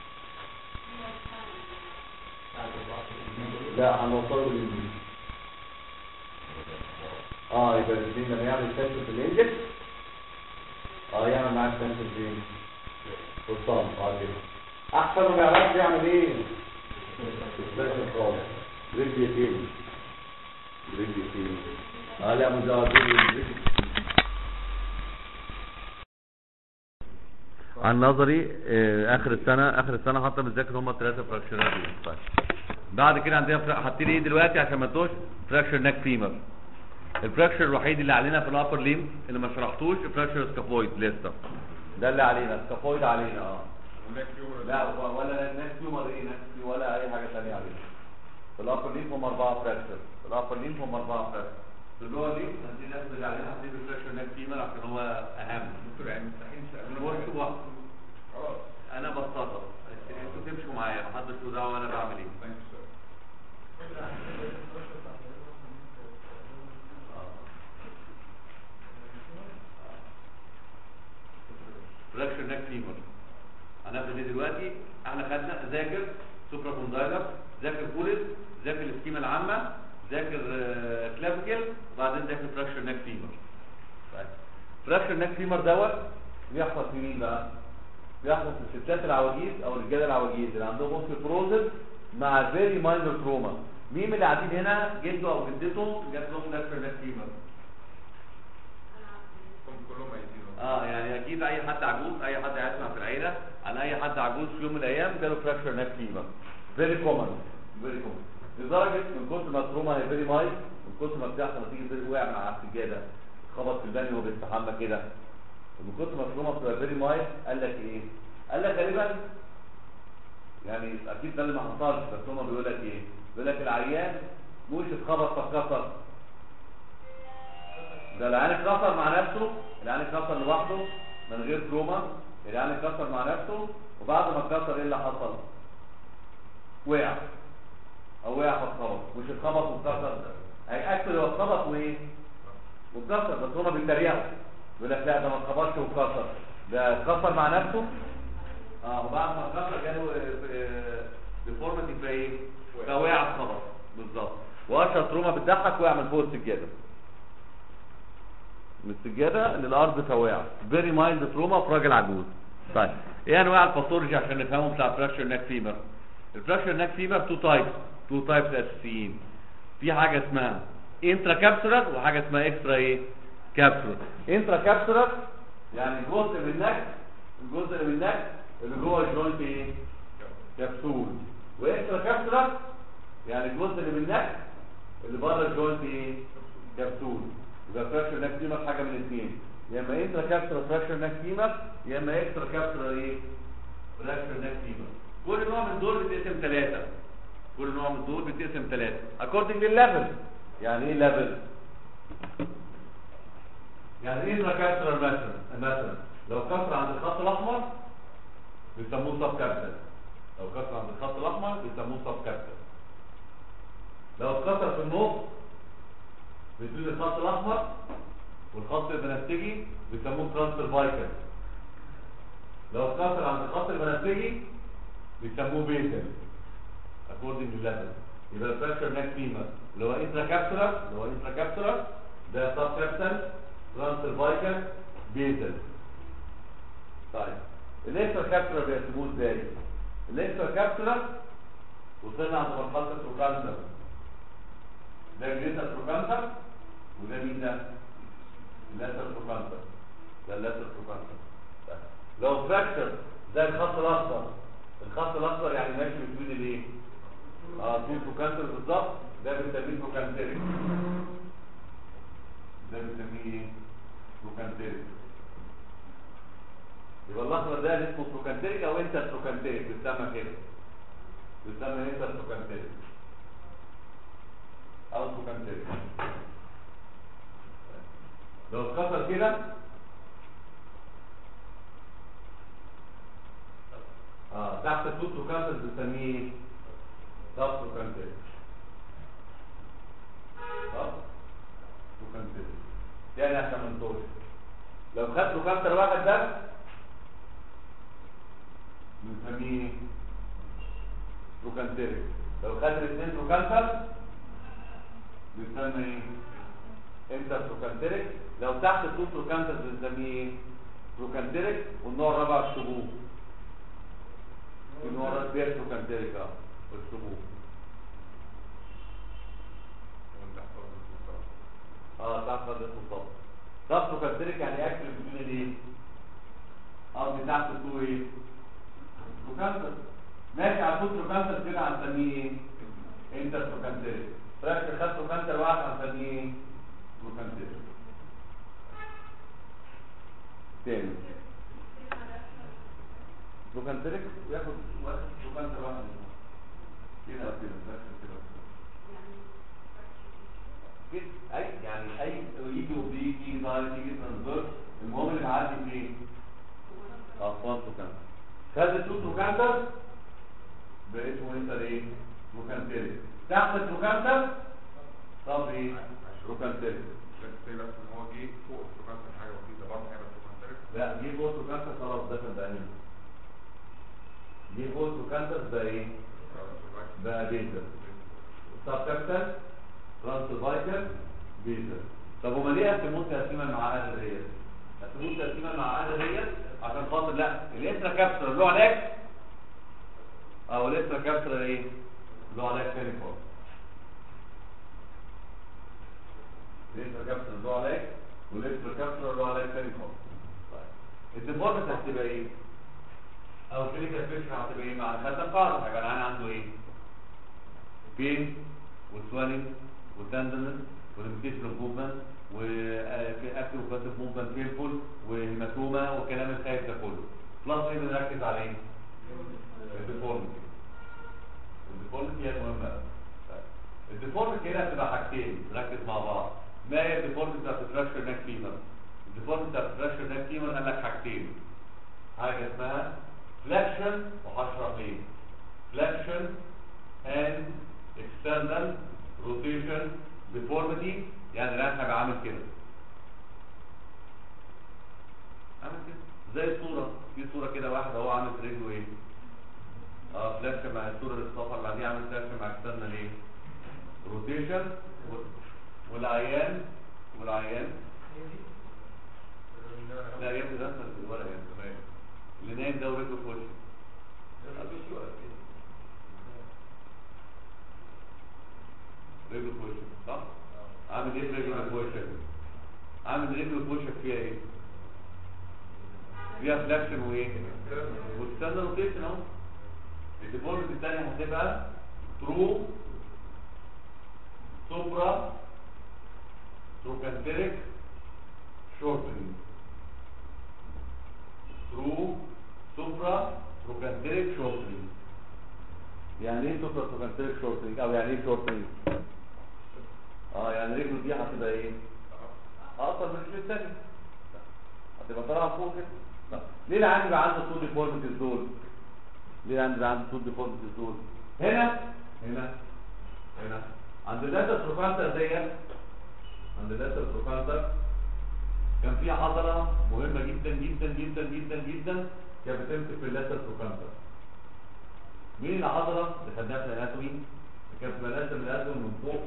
لا هنوصله بالانجليزي اه يبقى الاثنين لما يعمل تنشن في الانجل اه يعمل معاه تنشن فين في الصام اه كده احسن ما يعرفش يعمل ايه استنشن خالص رجل يتيم رجل يتيم اه لا مجرد رجل عن نظري آه، اخر السنه اخر السنه حاطه بتذاكر هم الثلاثه فراكشرات دي طيب بعد كده عندنا فرا- حاطين ايه دلوقتي عشان ما تنسوش فراكشر ناك فيمر الفراكشر الوحيد اللي علينا في الابر ليم اللي ما شرحتوش فراكشر سكافويد لسه ده اللي علينا سكافويد علينا اه لا و- ولا ناس فيمر ايه ناس في ولا اي حاجه ثانيه علينا في الابر ليم هم اربعه فراكشر في الابر ليم هم اربعه فراكشر في اللور ليم عندنا ناس اللي علينا حاطين فراكشر ناك فيمر عشان هو اهم دكتور يعني مستحيل انا بقول لكم واحد. خلاص انا بتصرف انتوا تمشوا معايا محدش له دعوه انا بعمل ايه فراكشر ناك فيمر هناخد ايه دلوقتي احنا خدنا ذاكر سوبرا كوندايلر ذاكر بوليس ذاكر السكيمه العامه ذاكر آه، كلافيكال وبعدين ذاكر فراكشر ناك فيمر طيب. فراكشر ناك فيمر دوت بيحصل في مين بقى بيحصل في الستات العواجيز او الرجاله العواجيز اللي عندهم اوستيوبروزس مع فيري ماينر تروما مين من اللي قاعدين هنا جده او جدته جات لهم فراكشر ناك فيمر هم كلهم عايزينه اه يعني اكيد اي حد عجوز اي حد هيسمع في العيله عن اي حد عجوز في يوم من الايام جاله فراكشر ناك فيفر فيري كومن فيري كومن لدرجه من كتر ما التروما هي فيري مايل من كتر ما بتحصل نتيجه زي وقع من على السجاده خبط في البانيو وهو بيستحمى كده ومن كتر ما التروما بتبقى فيري مايل قال لك ايه؟ قال لك غالبا يعني اكيد ده اللي ما حصلش بس هما بيقول لك ايه؟ بيقول لك العيان مش اتخبط فاتكسر ده العيان اتكسر مع نفسه العيان اتكسر لوحده من غير تروما العيان اتكسر مع نفسه وبعد ما اتكسر ايه اللي حصل وقع او وقع فاتخبط مش اتخبط واتكسر هيأكد هو اتخبط وايه واتكسر بس هما بيتريقوا يقول لك لا ده ما اتخبطش واتكسر ده اتكسر مع نفسه اه وبعد ما اتكسر جاله ديفورمتي في ايه فوقع اتخبط بالظبط واشهر تروما بتضحك وقع من فوق السجاده من السجاده للارض فواقع فيري مايلد تروما في راجل عجوز طيب ايه انواع الباثولوجي عشان نفهمهم بتاع فراكشر ناك فيبر الفراكشر ناك فيبر تو تايبس تو تايبس اساسيين في حاجه اسمها انترا كابسولار وحاجه اسمها اكسترا ايه كابسولار انترا كابسولار يعني جزء من النك الجزء اللي من النك اللي جوه الجوينت ايه كبسول واكسترا كابسولار يعني الجزء اللي من النك اللي بره الجوينت ايه كبسول يبقى فراكشر ناك فيمر حاجه من الاثنين يا اما انترا كابسولار فراكشر ناك فيمر يا اما اكسترا كابسولار ايه فراكشر ناك فيمر كل نوع من دول بيتقسم ثلاثه كل نوع من دول بيتقسم ثلاثه according للليفل يعني ايه ليفل يعني ايه انتراكابسولار مثلا مثلا لو كسر عند الخط الاحمر بيسموه سب كابسل لو كسر عند الخط الاحمر بيسموه سب كابسل لو اتكسر في النص بين الخط الاحمر والخط البنفسجي بيسموه ترانسفير فايكل لو اتكسر عند الخط البنفسجي بيسموه بيزل according to level يبقى الفراكشر ناك فيما اللي هو انترا كابسولار اللي هو انترا كابسولار ده سب كابسل ترانسفير فايكل بيزل طيب الاكسترا كابسولار بيقسموه ازاي؟ الاكسترا كابسولار وصلنا عند مرحله التروكانتر ده جريتا تروكانتر وده مين ده؟ اللاتر تروكانتر ده اللاتر تروكانتر طيب. لو فراكشر زي الخط الاخضر الخط الاخضر يعني ماشي بين الايه؟ اه تو تروكانتر بالظبط ده بنسميه تروكانتريك ده بنسميه ايه؟ تروكانتريك يبقى الاخضر ده اللي اسمه تروكانتريك او انت تروكانتريك بيتسمى كده بيتسمى انت تروكانتريك او تروكانتريك لو اتكسر كده اه تحت التوت تروكانتر بنسميه ايه؟ سب تروكانتريك سب تروكانتريك يعني عشان ما نطولش لو خدت تروكانتر واحد بس بنسميه تروكانتريك لو خدت الاثنين تروكانتر بنسمي ايه؟ انتر تروكانتريك لو تحت الطول تروكانتر بنسميه ايه؟ تروكانتريك والنوع الرابع الشبوب في نوع رابع تروكانتريك اه الشبوب وانت تحفظ الصوت اه تحت هذا الخطاب تحت تروكانتريك يعني اكل بدون الايه؟ قصدي تحت الطول ايه؟ تروكانتر ماشي على الطول تروكانتر كده هنسميه ايه؟ انتر تروكانتريك فاكر خدت تروكانتر واحد هنسميه ايه؟ تروكانتريك تاني تروكانتريك ياخد واحد تروكانتر واحد كده او كده بس كده كده اي يعني اي يجي وبيجي يجي ظاهر يجي ترانسفير المهم اللي معدي فين؟ اه فون تروكانتر خدت تو تروكانتر بقيت انت ايه؟ تروكانتريك تحت التروكانتر طب ايه؟ تروكانتريك بس زي بس ان هو جه فوق السوكانتر حاجه بسيطه برضه هيبقى سوكانتر لا جه فوق تروكانتر خلاص ده كان بقى مين؟ جه فوق تروكانتر بقى ايه؟ بقى بيزل سب كابتن ترانسفايكل بيزل طب هما ليه قسموه تقسيما معقده ديت؟ قسموه تقسيما معقده ديت عشان خاطر لا الانترا كابسولار له علاج او الانترا كابسولار ايه؟ له علاج تاني خالص الانترا كابسولار له علاج والانترا كابسولار له علاج تاني خالص طيب الديفورمت هتبقى ايه؟ او كلينيكال بيكتشر هتبقى ايه مع الخدة القاعدة يبقى العين عنده ايه؟ بين وسوالينج وتندنس وليميتيشن اوف موفمنت واكتف وباسيف موفمنت بينفول وهيماتوما والكلام الخايف ده كله بلس ايه بنركز على ايه؟ الديفورميتي الديفورميتي هي المهمة أوي. طيب. الديفورميتي هنا بتبقى حاجتين نركز مع بعض ما هي الديفورميتي بتاعت الفراكشر ناك فيمر؟ الديفورميتي بتاعت الفراكشر ناك فيمر قال لك حاجتين حاجة اسمها فلاكشن وهشرح ليه فلاكشن and external rotation deformity يعني الان هيبقى عامل كده عامل كده زي الصورة في صورة كده واحد هو عامل في رجله ايه اه فلاكشن مع الصورة الصفر اللي بعديها عامل فلاكشن مع external ايه روتيشن والعيان والعيان لا يا ابني ده في الورق يا ابني اللي نايم ده ورجله في وشه رجله في وشك صح؟ عامل ايه في رجله في وشك؟ عامل رجله في وشك فيها ايه؟ فيها فلاكشن وايه؟ وستاندر روتيشن اهو الديفورميتي الثانية هتبقى ترو سوبرا تروكانتريك شورتنج ترو سوبرا تروكانتريك شورتنج يعني ايه سوبرا تروكانتريك شورتنج او يعني ايه شورتنج اه يعني رجله دي هتبقى ايه اقصر من الرجل الثاني تبقى طالعه فوق كده طب ليه العيان يبقى عنده تو ديفورميتيز دول ليه العيان يبقى عنده تو ديفورميتيز دول هنا هنا هنا عند اللاتر بروفانتر ديت عند اللاتر بروفانتر كان في عضله مهمه جدا جدا جدا جدا جدا كانت بتمسك في اللاتر بروفانتر مين العضله اللي خدناها في الاناتومي اللي كانت في اللاتر الاناتومي من فوق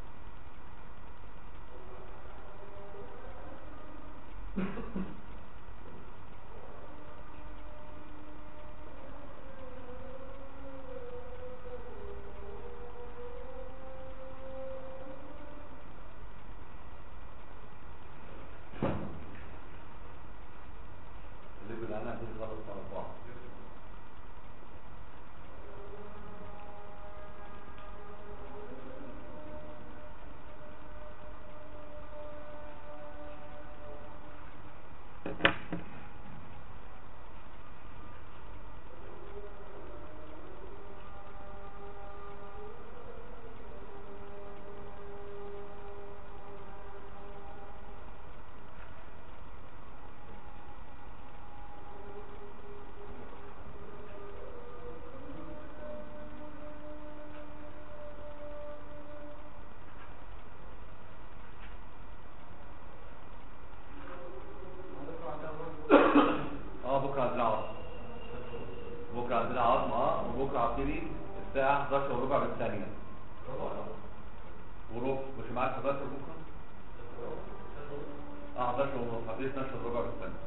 اللي بالعناء دي غلط على بعض اه بكره عندنا عظم بكره عندنا عظم اه وبكره هبتدي الساعه 11 وربع بالثانيه وربع مش معاك 11 بكره؟ اه 11 ونص هبتدي 12 وربع بالثانيه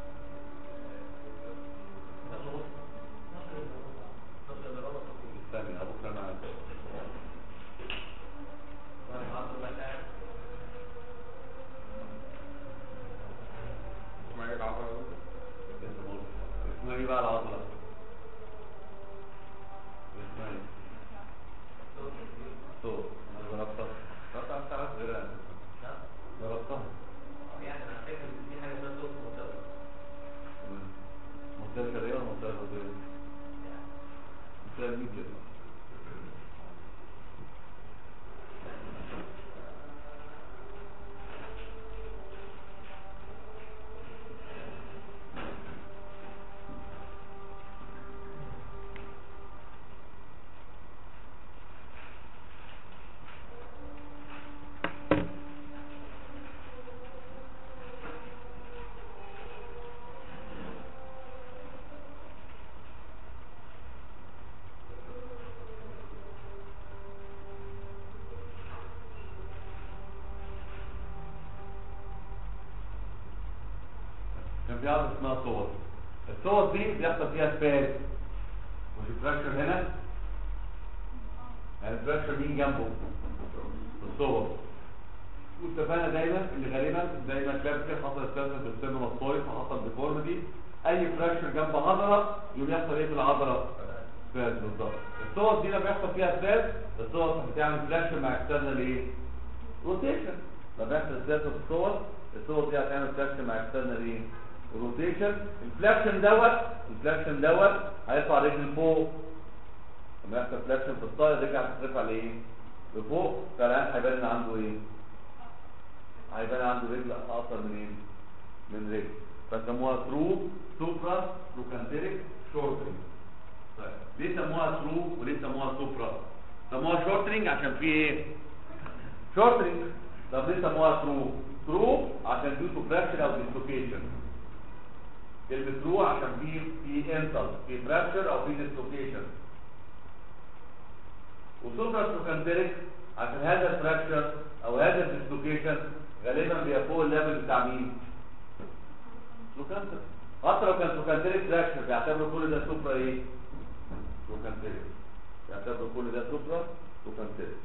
بالثانيه آه، بكره انا عارف اسمها ايه العضله دي؟ اسمه اسمها ايه بقى العضله؟ اسمها ايه؟ صوت انا ضربتها ضربت على ساعات غيرها ضربتها منتهى الشرقية ولا منتهى الغربية؟ منتهى الميت كده كان في عضله اسمها صور الصور دي بيحصل فيها سباز مش فراكشر هنا يعني الفراكشر مين جنبه الصور واتفقنا دايما ان غالبا زي ما كلاب كده حصل سباز في السن والصويت فحصل ديفورميتي اي فراكشر جنب عضله يقوم يحصل ايه في العضله سباز بالظبط الصور دي لما يحصل فيها سباز الصور بتعمل فراكشر مع اكسترنال ايه روتيشن لما يحصل سباز في الصور الصور دي هتعمل فراكشر مع اكسترنال ايه روتيشن الفلاكشن دوت الفلاكشن دوت هيرفع رجل فوق لما يحصل فلاكشن في الطاير رجع تترفع لايه لفوق فالان هيبان ان عنده ايه هيبان عنده رجل اقصر من ايه من رجل فسموها ثرو سوبرا بروكانتيريك شورتنج طيب ليه سموها ثرو وليه سموها سوبرا سموها شورتنج عشان في ايه شورتنج طب ليه سموها ثرو ثرو عشان دي تو فراكشن او ديسلوكيشن كلمة ثرو عشان في في انسل في فراكشر او في ديسلوكيشن وسوبرا بروكانتيريك عشان هذا الفراكشر او هذا الديسلوكيشن غالبا بيبقى فوق الليفل بتاع مين؟ بروكانتر حتى لو كان بروكانتيريك فراكشر بيعتبروا كل ده سوبرا ايه؟ بروكانتيريك بيعتبروا كل ده سوبرا بروكانتيريك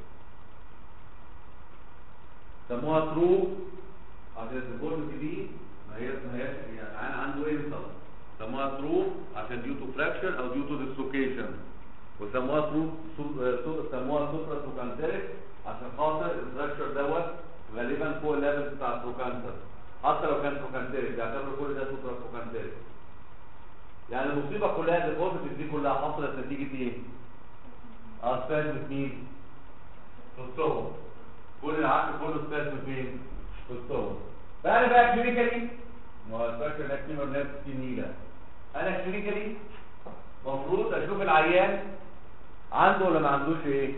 سموها ثرو عشان الديفورميتي دي ما هي ما هي يعني انا عنده انسل سموها ثرو عشان ديو تو فراكشر او ديو تو ديسلوكيشن وسموها ثرو سموها سوبرا بروكانتيريك عشان خاطر الفراكشر دوت غالبا فوق الليفل بتاع البروكانتر حتى لو كان بروكانتيريك بيعتبروا كل ده سوبرا بروكانتيريك يعني المصيبه كلها الديفورميتي دي كلها حصلت نتيجه ايه؟ اسباسم مين؟ في الصور كل العقل كله سباسم فين؟ في الصور فانا بقى كلينيكالي ما هو الفراكشر نفس فيمر نفس نيله انا كلينيكالي المفروض اشوف العيان عنده ولا ما عندوش ايه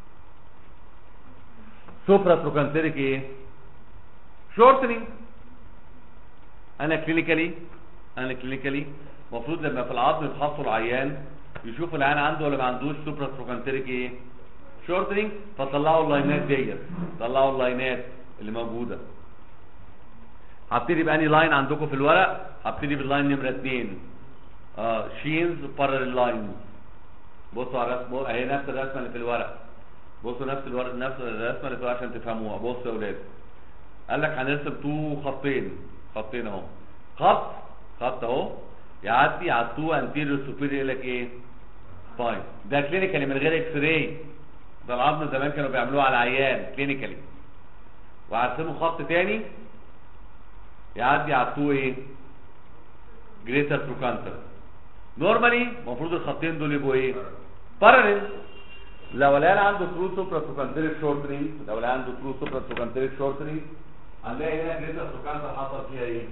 سوبرا تروكانتريك ايه شورتنينج انا كلينيكالي انا كلينيكالي المفروض لما في العظم يفحصوا العيان يشوف العيان عنده ولا ما عندوش سوبرا تروكانتريك ايه شورتنينج فطلعوا اللاينات ديت طلعوا اللاينات اللي موجوده هبتدي بأني لاين عندكم في الورق هبتدي باللاين نمرة اتنين اه شينز بارل لاينز بصوا على الرسم اهي نفس الرسمه اللي في الورق بصوا نفس الورق نفس الرسمه اللي في الورق عشان تفهموها بصوا يا ولاد قال لك هنرسم تو خطين خطين اهو خط خط اهو يعدي على التو انتيريور سوبيريور يقول لك ايه سباين ده كلينيكالي من غير اكس راي ده العظم زمان كانوا بيعملوه على العيان كلينيكالي وهرسموا خط تاني يعدي على التو ايه جريتر تروكانتر نورمالي المفروض الخطين دول يبقوا ايه باراليل لو العيال عنده ترو سوبرا تروكانتريك شورتنينج لو العيال عنده ترو سوبرا تروكانتريك شورتنينج هنلاقي هنا جريتر تروكانتر حصل فيها ايه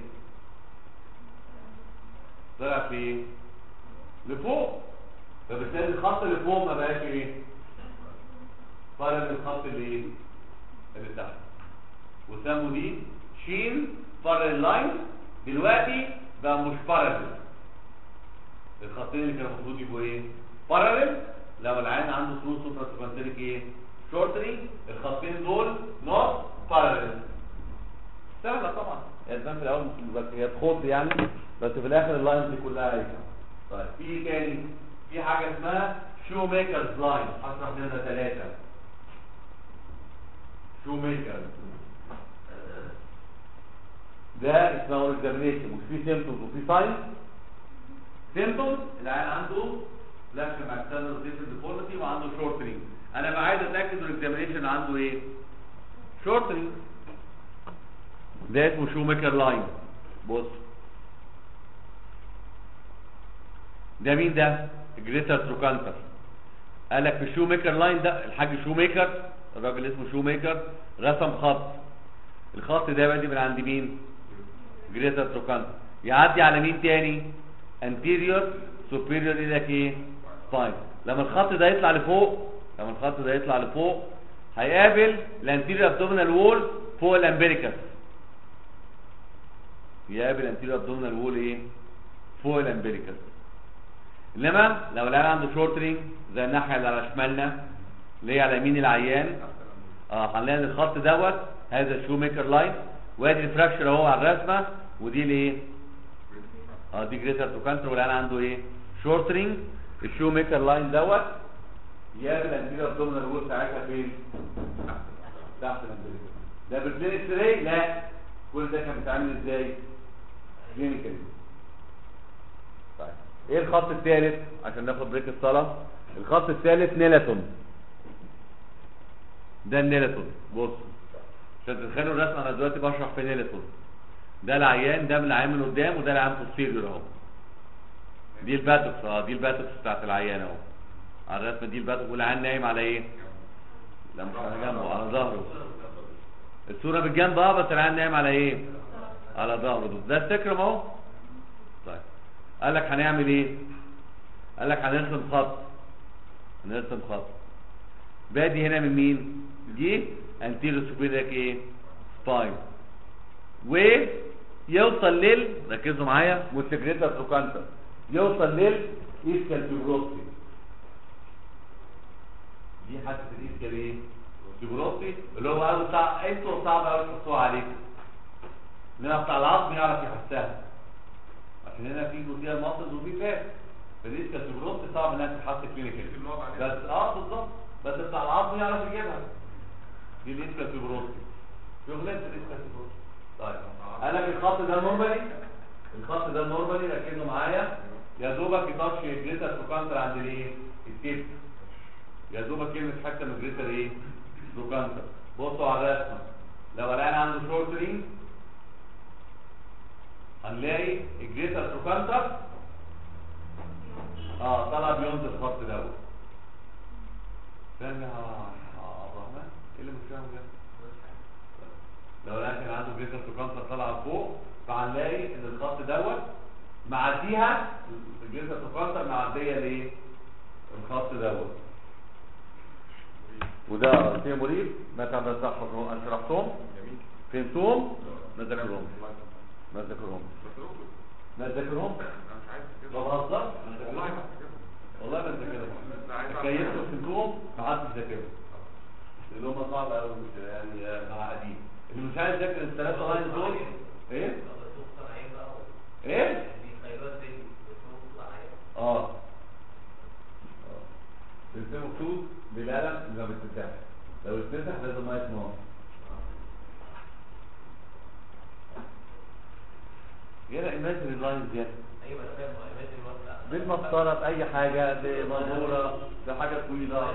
طلع في ايه لفوق فبالتالي الخط اللي فوق ما بقاش ايه باراليل الخط اللي ايه اللي تحت وسموا دي شين باراليل لاين دلوقتي بقى مش باراليل الخطين اللي كانوا المفروض يبقوا ايه باراليل لو العين عنده ترو سوبرا سوبرانتريك ايه شورتنينج الخطين دول نوت باراليل سهله طبعا هي تبان في الاول بس هي تخط يعني بس في الاخر اللاينز دي كلها هيك طيب في ايه تاني في حاجه اسمها شو ميكرز لاين هشرح منها ثلاثه شو ميكرز ده اسمه اكزامينيشن مش في سيمتومز وفي ساين سيمتومز العيان عنده فلاش ماكسيلر روتيشن ديفورميتي وعنده شورتنينج انا بقى عايز اتاكد من الاكزامينيشن عنده ايه شورتنينج ده اسمه شو ميكر لاين بص ده مين ده جريتر تروكانتر قال لك في الشو ميكر لاين ده الحاج شو ميكر الراجل اسمه شو ميكر رسم خط الخط ده بادي من عند مين جريتر تروكانتر يعدي على مين تاني anterior superior الى ايه spine لما الخط ده يطلع لفوق لما الخط ده يطلع لفوق هيقابل الانتيريور ابدومينال وول فوق الامبريكس يقابل الانتيريور ابدومينال وول ايه فوق الامبريكس انما لو العيان عنده شورترينج زي الناحيه اللي على شمالنا اللي هي على يمين العيان اه هنلاقي الخط دوت هذا الشو ميكر لاين وادي الفراكشر اهو على الرسمه ودي الايه اه دي جريتر توكانتر والعيان عنده ايه شورترينج الشو ميكر لاين دوت يقابل الانتيريور ابدومينال وول ساعتها فين تحت الامبريكس ده بالبلين اكس راي لا كل ده كان بيتعمل ازاي كلينيكالي طيب ايه الخط الثالث عشان ناخد بريك الصلاه الخط الثالث نيلاتون ده النيلاتون بص عشان تتخيلوا الرسمه انا دلوقتي بشرح في نيلاتون ده العيان ده من العيان من قدام وده العيان بوستيريور اهو دي الباتوكس اه دي الباتوكس بتاعت العيان اهو على الرسمه دي الباتوكس والعيان نايم على ايه؟ لا مش على جنبه على ظهره الصوره بالجنب اه بس العيان نايم على ايه؟ على ظهره ده السكرم اهو طيب قال لك هنعمل ايه؟ قال لك هنرسم خط هنرسم خط بادي هنا من مين؟ دي انتيرو سوبيريك ايه؟ سباين ويوصل لل ركزوا معايا موتيجريتا تروكانتا يوصل لل ايسكال فيبروستي دي حاسه الايسكال ايه؟ فيبروستي اللي هو قالوا صعب انتوا صعب قوي تحطوها عليكم انما بتاع العظم يعرف يحسها عشان هنا في جزئيه ماسلز وفي فات فالايسكال فيبروستي صعب انها تتحط كلينيكال بس اه بالظبط بس بتاع العظم يعرف يجيبها دي الاسكال فيبروستي شغلانه الاسكال فيبروستي طيب انا في الخط ده نورمالي الخط ده نورمالي ركزوا معايا يا دوبك يطش جريتر تروكانتر عند الايه الكتف يا دوبك كلمه حتى من جريتر ايه تروكانتر بصوا على الرسمه لو العين عنده شورترينج هنلاقي الجريتر تروكانتر اه طلع بيوند الخط دوت فاهم يا عبد الرحمن ايه اللي مش فاهمه ده لو العين كان عنده جريتر تروكانتر طالعه لفوق فهنلاقي ان الخط دوت معديها الجلسه التفلتر معديه ليه الخط دوت وده فيه مريب متى ما تشرحهم انا شرحتهم جميل فهمتهم ما تذاكرهم ما تذاكرهم ما تذاكرهم انا مش عايز كده ما بهزرش والله ما كده والله ما تذاكرهم بس عايز أعرف كيفوا فهمتهم ما حدش ذاكرهم اللي هم صعب قوي مش يعني آه، معقدين اللي مش عايز يذاكر الثلاثه لاين دول ايه ايه اه اه ترسمه خطوط بالقلم اللي ما بتتفتحش لو اتفتح لازم ميه نار يلا ايماجن اللاينز يعني بالمسطره باي حاجه بمنظوره بحاجه طويله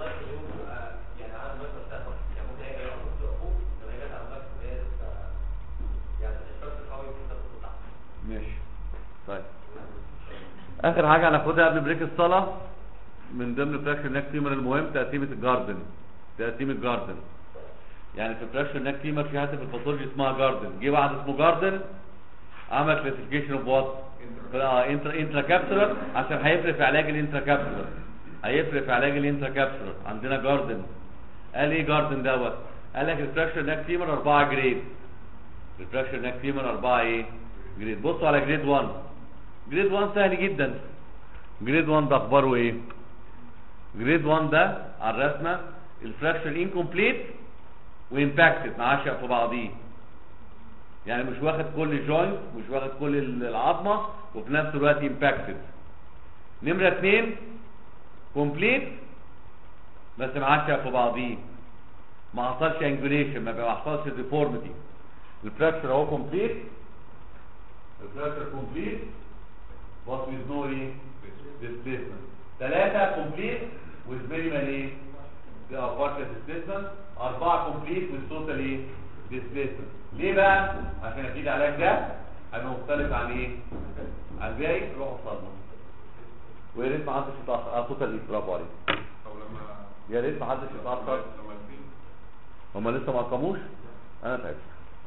ماشي طيب اخر حاجه هناخدها قبل بريك الصلاه من ضمن فراكشر ناك فيمر المهم تقسيمه الجاردن تقسيم الجاردن يعني في فراكشر ناك فيمر في حته في الباثولوجي اسمها جاردن جه واحد اسمه جاردن عمل كلاسيفيكيشن اوف وات انترا انترا كابسولر عشان هيفرق في علاج الانترا كابسولر هيفرق في علاج الانترا كابسولر عندنا جاردن قال ايه جاردن دوت قال لك الفراكشر ناك فيمر 4 جريد الفراكشر ناك فيمر 4 ايه جريد بصوا على جريد 1 جريد 1 سهل جدا جريد 1 ده اخباره ايه جريد 1 ده على الرسمه الفراكشر انكمبليت وامباكتد معاه شق في بعضيه يعني مش واخد كل جوينت مش واخد كل العظمه وفي نفس الوقت امباكتد نمره 2 كومبليت بس معاه شق في بعضيه ما حصلش انجوليشن ما حصلش ديفورميتي الفراكشر اهو كومبليت الفراكشر كومبليت what with no ايه displacement ثلاثة complete with minimal ايه ده partial displacement أربعة complete with total ايه displacement ليه بقى عشان اكيد علاج ده هيبقى مختلف عن ايه عن الباقي روح الصدمة ويا ريت ما حدش يتأخر اه توتال ايه برافو عليك طب لما يا ريت ما حدش يتأخر لما الاثنين هما لسه ما قاموش انا تعبت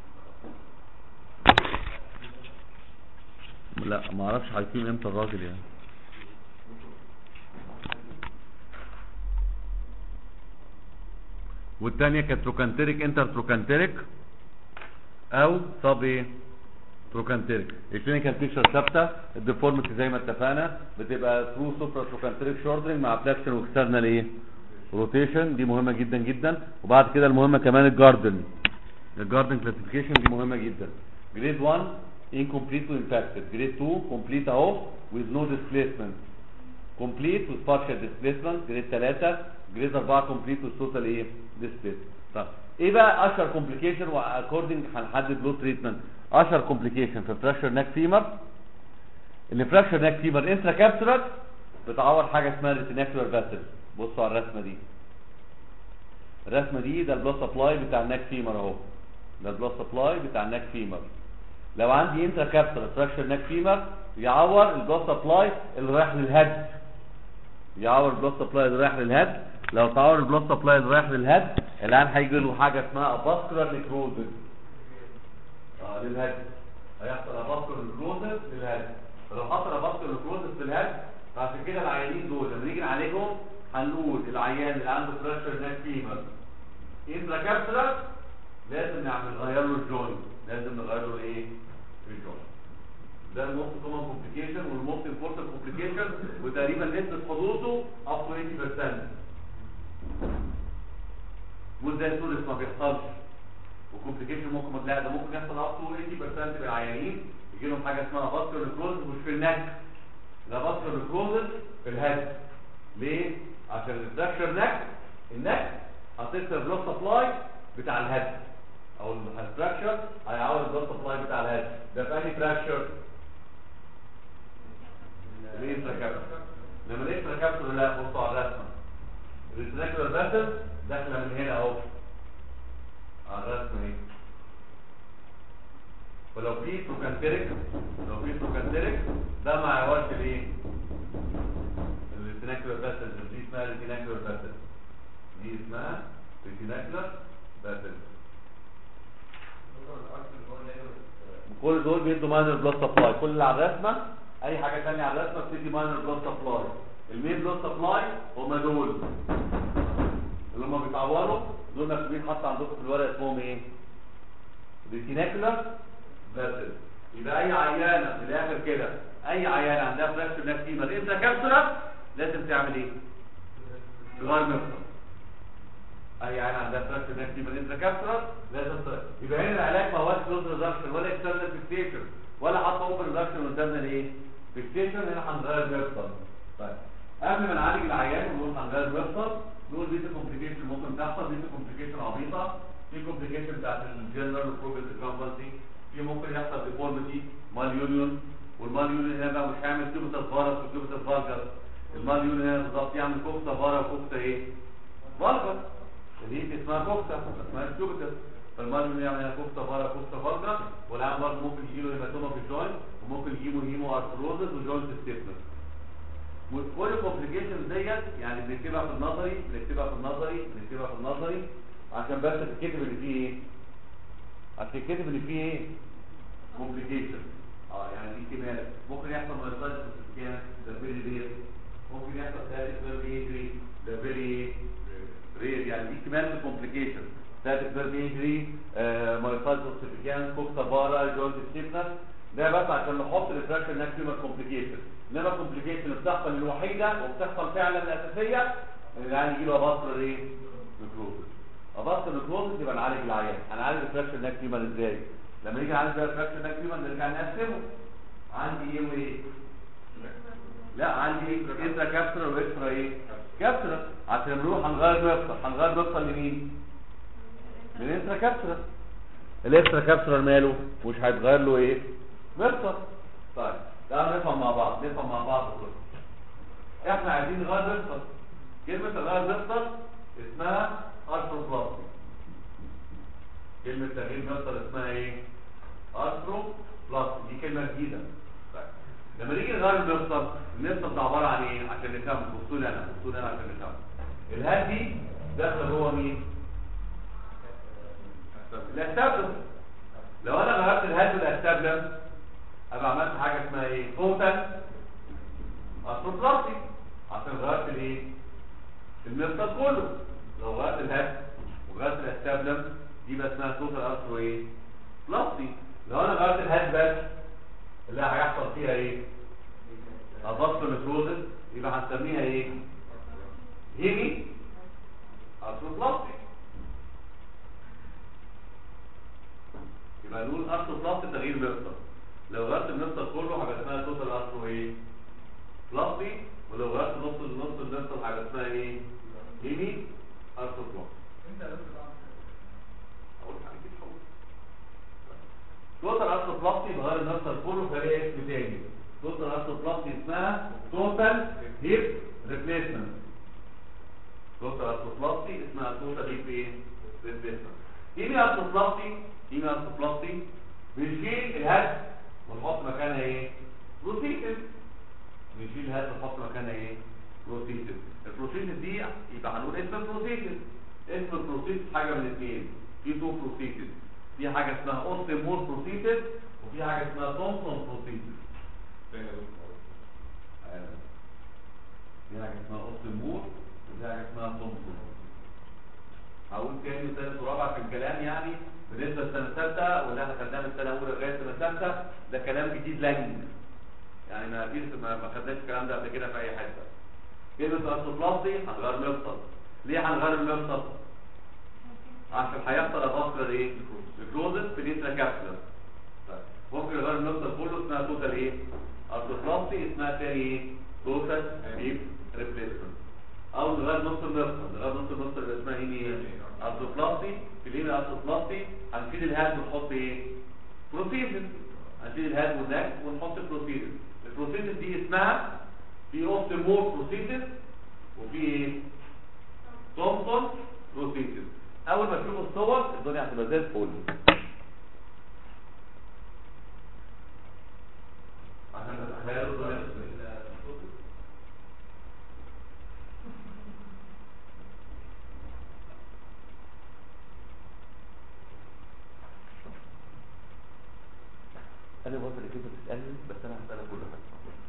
لا ما اعرفش هيقيم امتى الراجل يعني والتانية كانت تروكانتريك انتر تروكانتريك او صاب ايه تروكانتريك الكلينيكال بيكتشر ثابته الديفورميتي زي ما اتفقنا بتبقى ثرو سوبرا تروكانتريك شوردرنج مع فلكشن واكسترنال ايه روتيشن دي مهمه جدا جدا وبعد كده المهمه كمان الجاردن الجاردن كلاسيفيكيشن دي مهمه جدا جريد 1 incomplete to impacted جريد 2 complete اهو with no displacement complete with partial displacement جريد 3 جريد 4 complete with total ايه displacement طب ايه بقى اشهر كومبليكيشن واكوردنج هنحدد له تريتمنت اشهر كومبليكيشن في فراكشر ناك فيمر ان فراكشر ناك فيمر انترا كابسولار بتعور حاجه اسمها ريتيناكولار فاسل بصوا على الرسمه دي الرسمه دي ده البلاد سبلاي بتاع الناك فيمر اهو ده البلاد سبلاي بتاع الناك فيمر لو عندي انترا كابسولار فراكشر ناك فيمر يعور البلاد سبلاي اللي رايح للهد يعور البلاد سبلاي اللي رايح للهد لو تعور البلاد سبلاي اللي رايح للهد الان هيجي له حاجه اسمها اباسكولار نيكروزس اه للهد هيحصل اباسكولار نيكروزس للهد فلو حصل اباسكولار نيكروزس للهد فعشان كده العيانين دول لما نيجي نعالجهم هنقول العيان اللي عنده فراكشر ناك فيمر انترا كابسولار لازم نعمل نغير له الجوينت لازم نغير له ايه الجوينت ده الموست كومن كومبليكيشن والموست امبورتنت كومبليكيشن وتقريبا نسبه حدوثه up to 80% وزي السورس ما بيحصلش وكومبليكيشن ممكن ما تلاقي ده ممكن يحصل up to 80% بالعيانين يجي لهم حاجه اسمها باسكر نيكروزس مش في النك ده باسكر نيكروزس في الهد ليه؟ عشان الفراكشر نك النك هتكسر بلوك سبلاي بتاع الهد او الفراكشر هيعوض البلوك سبلاي بتاع الهد ده في انهي فراكشر؟ الانترا كابسول لما الانترا كابسول لا بصوا على الرسمه الريتناكولار فاسل داخله من هنا اهو على الرسمه اهي فلو في تروكانتريك لو في تروكانتريك ده ما يعورش الايه؟ الريتناكولار فاسل دي اسمها ريتناكولار فاسل دي اسمها ريتناكولار فاسل كل دول بيدوا ماينر بلاد سبلاي كل اللي على الرسمه اي حاجه ثانيه على الرسمه بتدي ماينر بلاد سبلاي المين بلاد سبلاي هم دول اللي هم بيتعوروا دول مكتوبين حتى عندكم في الورق اسمهم ايه ريتيناكولار فاسل يبقى اي عيانه في الاخر كده اي عيانه عندها فراكشر ناك فيمر انت كابسولا لازم تعمل ايه تغير مفصل اي عيانه عندها فراكشر ناك فيمر انت كابسولا لازم ت... يبقى هنا العلاج ما هوش كلوز ريدكشن ولا اكسترنال فيكسيشن ولا حتى اوبن ريدكشن قدامنا ايه فيكسيشن هنا هنغير مفصل طيب قبل ما نعالج العيان ونقول هنغير مفصل نقول دي كومبليكيشن ممكن تحصل دي كومبليكيشن عبيطه في كومبليكيشن بتاعت الجنرال بروبل كومبلسي في ممكن يحصل ديفورميتي مال يونيون والمال يونيون هنا بقى مش هيعمل كيوبيتال فارس وكيوبيتال فالجر المال يونيون هنا بالظبط يعمل كوكتا فارا وكوكتا ايه؟ فالجر دي اسمها كوكتا اسمها كيوبيتال فالمال يونيون يعمل هنا كوكتا فارا وكوكتا فالجر والعيان برضه ممكن يجي له هيماتوما في الجوينت وممكن يجيبه هيمو ارثروزس وجوينت ستيفنس وكل الكومبليكيشنز ديت يعني بنكتبها في النظري بنكتبها في النظري بنكتبها في النظري عشان بس تتكتب اللي فيه ايه عشان تتكتب اللي فيه ايه كومبليكيشن اه يعني دي كمال ممكن يحصل مايوسايتس كان ده فيري رير ممكن يحصل ثالث فيري انجري ده فيري رير يعني دي كمال الكومبليكيشن ثالث فيري انجري مايوسايتس كان كوكتا بارا جوينت ستيفنس ده بس عشان نحط الفراكشن ناك تيومر كومبليكيشن انما الكومبليكيشن بتحصل الوحيده وبتحصل فعلا الاساسيه ان العيان يجي له اباستر ايه؟ نكروزس اباستر نكروزس يبقى نعالج العيان هنعالج الفراكشن ناك تيومر ازاي؟ لما نيجي نعالج الفراكشن ناك تيومر نرجع نقسمه عندي ايه وايه؟ لا عندي ايه؟ انترا كابسولار واكسترا ايه؟ كابسولار عشان نروح هنغير مفصل هنغير مفصل لمين؟ للانترا كابسولار الاكسترا كابسولار ماله؟ مش هيتغير له ايه؟ مفصل طيب تعالوا نفهم مع بعض نفهم مع بعض كله احنا عايزين نغير مفصل كلمة تغير مفصل اسمها ارثروبلاستي كلمة تغيير مفصل اسمها ايه؟ ارثروبلاستي دي كلمة جديدة طيب. لما نيجي نغير المفصل المفصل ده عبارة عن ايه؟ عشان نفهم بصوا لي انا بصوا لي انا عشان نفهم الهاد دي داخل جوه مين؟ الاستابلم لو انا غيرت الهاد والاستابلم ابقى عملت حاجه اسمها ايه توتال ارثروبلاستي عشان غيرت الايه المفصل كله لو غيرت الهد وغيرت الاستابلم دي بقى اسمها توتال ارثرو ايه بلاستي لو انا غيرت الهد بس اللي هيحصل فيها ايه ابص نكروزس يبقى هنسميها ايه هيمي ارثروبلاستي يبقى نقول ارثروبلاستي تغيير مفصل لو غيرت المفصل كله هيبقى اسمها توتال ارثرو ايه بلاستي ولو غيرت نص النص المفصل هيبقى اسمها ايه هيمي ارثرو بلاستي اقول حاجه كده حاول توتال ارثرو بلاستي بغير المفصل كله فليه اسم تاني توتال ارثرو بلاستي اسمها توتال هيب ريبليسمنت توتال ارثرو بلاستي اسمها توتال هيب ايه ريبليسمنت هيمي ارثرو بلاستي هيمي ارثرو بلاستي بنشيل الهد ونحط مكانها ايه بروتيتد نشيل الهد ونحط مكانها ايه بروتيتد البروتيتد دي يبقى هنقول اسم البروتيتد اسم البروتيتد حاجه من الاثنين في تو بروتيتد في حاجه اسمها اوستيمور بروتيتد وفي حاجه اسمها تومسون بروتيتد تاني يا دكتور في حاجه اسمها اوستيمور وفي حاجه اسمها تومسون هقول تاني وثالث ورابع في الكلام يعني بالنسبه للسنه الثالثه واللي احنا خدناه من السنه الاولى لغايه السنه الثالثه ده كلام جديد لنج يعني ما فيش ما ما خدناش الكلام ده قبل كده في اي حته كلمه ارثروبلاستي هنغير مفصل ليه هنغير المفصل عشان هيحصل افاسكولار ايه نكروزس في الانترا كابسولار ممكن يغير المفصل كله اسمها توتال ايه ارثروبلاستي اسمها تاني ايه توتال هيب ريبليسمنت او نغير نص المفصل نغير نص المفصل اللي اسمها ايه ارثروبلاستي في الهيمي ارثروبلاستي هنشيل الهاد ونحط ايه بروتيزن هنشيل الهاد والنك ونحط بروتيزن البروتيزن دي اسمها في اوستيمور بروتيزن وفي ايه تومسون بروتيزن اول ما تشوفوا الصور الدنيا هتبقى زي الفل عشان تتخيلوا الدنيا انا بص اللي كنت بتسالني بس انا هسالك كل حاجه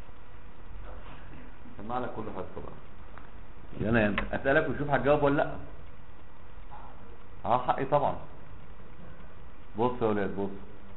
سمع لك كل حاجه طبعا يعني انا اسالك وشوف هتجاوب ولا لا اه حقي طبعا بص يا ولاد بص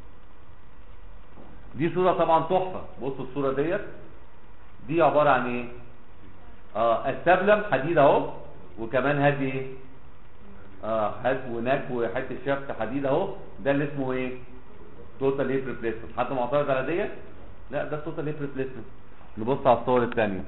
دي صورة طبعا تحفة بصوا الصورة ديت دي عبارة عن ايه اه استبلم حديد اهو وكمان هادي ايه اه هاد وناك وحته شفت حديد اهو ده اللي اسمه ايه توتال هيب ريبليسمنت حد معترض على ديت لا ده توتال هيب ريبليسمنت نبص على الصور الثانيه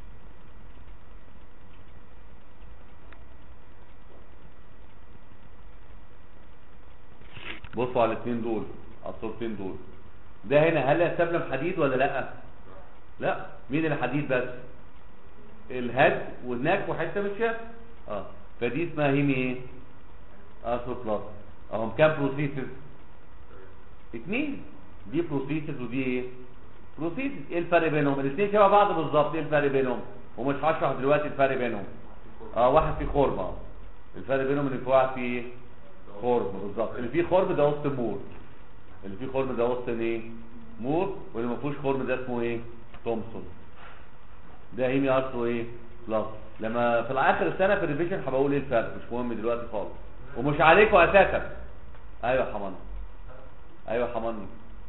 بصوا على الاثنين دول على الصورتين دول ده هنا هل استبلم حديد ولا لا لا مين الحديد بس الهد والناك وحته من الشاف اه فدي اسمها هيمي ايه اسو بلس اهم كام بروسيسز اتنين دي بروسيسز ودي ايه بروسيسز ايه الفرق بينهم الاثنين شبه بعض بالظبط ايه الفرق بينهم ومش هشرح دلوقتي الفرق بينهم اه واحد فيه خرم اه الفرق بينهم ان في واحد فيه ايه خرم بالظبط اللي فيه خرم ده وسط مور اللي فيه خرم ده وسط ايه مور واللي ما فيهوش خرم ده اسمه ايه تومسون ده هيمي ارثرو ايه بلس لما في اخر السنه في الريفيجن هبقى اقول ايه الفرق مش مهم دلوقتي خالص ومش عليكم اساسا ايوه يا حماني ايوه يا حماني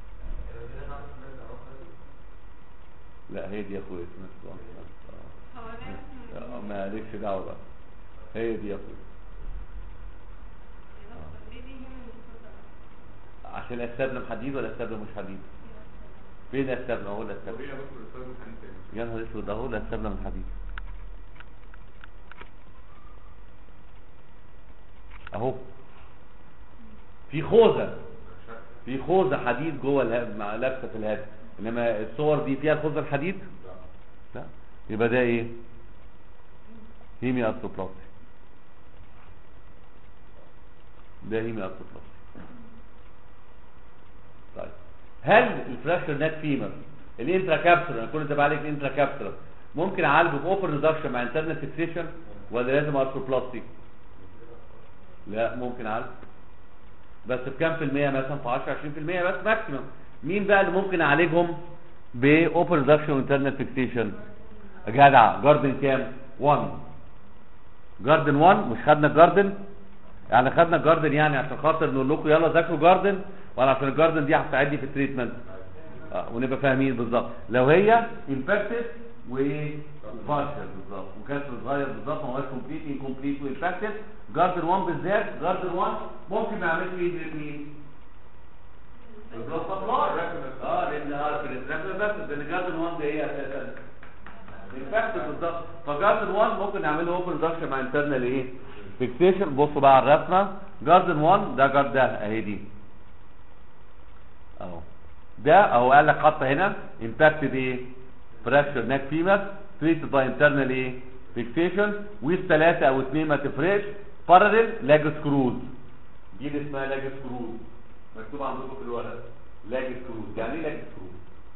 لا هي دي يا اخويا اسمها سؤال. هو ده آه، مالكش دعوه بقى هي دي يا اخويا ليه دي هنا من الصوت عشان استبلم حديد ولا استبلم مش حديد فين استبلم اهو طب الاستبلم ايه يا دكتور الاستاذ الحديث تاني يا نهار اسود اهو الاستبلم الحديد اهو في خوذه في خوذه حديد جوه الهاب مع لابسه في الهاب انما الصور دي فيها خوذه الحديد لا يبقى ده ايه هيمي ارثوبلاستي ده هيمي ارثوبلاستي طيب هل الفراكشر ناك فيمر الانترا كابسولر انا كل ده بعالج الانترا كابسولر ممكن اعالجه باوبن ريدكشن مع انترنال فيكسيشن ولا لازم ارثروبلاستي لا ممكن اعالج بس بكام في المية مثلا في 10 20% بس ماكسيمم مين بقى اللي ممكن اعالجهم باوبن ريدكشن وانترنال فيكسيشن جدع جاردن كام 1 جاردن 1 مش خدنا جاردن يعني خدنا جاردن يعني عشان خاطر نقول لكم يلا ذاكروا جاردن ولا عشان الجاردن دي هتساعدني في التريتمنت آه ونبقى فاهمين بالظبط لو هي انفكتد وفارشل بالظبط وكسر صغير بالظبط ما هوش كومبليت انكمبليت وانفكتد جاردن 1 بالذات جاردن 1 ممكن ما يعملش ايه الاثنين البلاد سبلاي اه لان اه في الريتراكتور بس لان جاردن 1 ده ايه اساسا انفكتد بالظبط فجاردن 1 ممكن نعمله اوبن ريدكشن مع انترنال ايه فيكسيشن بصوا بقى على الرسمه جاردن 1 ده جارد ده اهي دي اهو ده اهو قال لك حاطه هنا امباكتد ايه فراكشر ناك فيمر تريتد باي انترنال ايه فيكسيشن ويز ثلاثه او اثنين ما تفرقش باراليل لاج سكروز دي اللي اسمها لاج سكروز مكتوب عندكم في الورق لاج سكروز يعني ايه لاج سكروز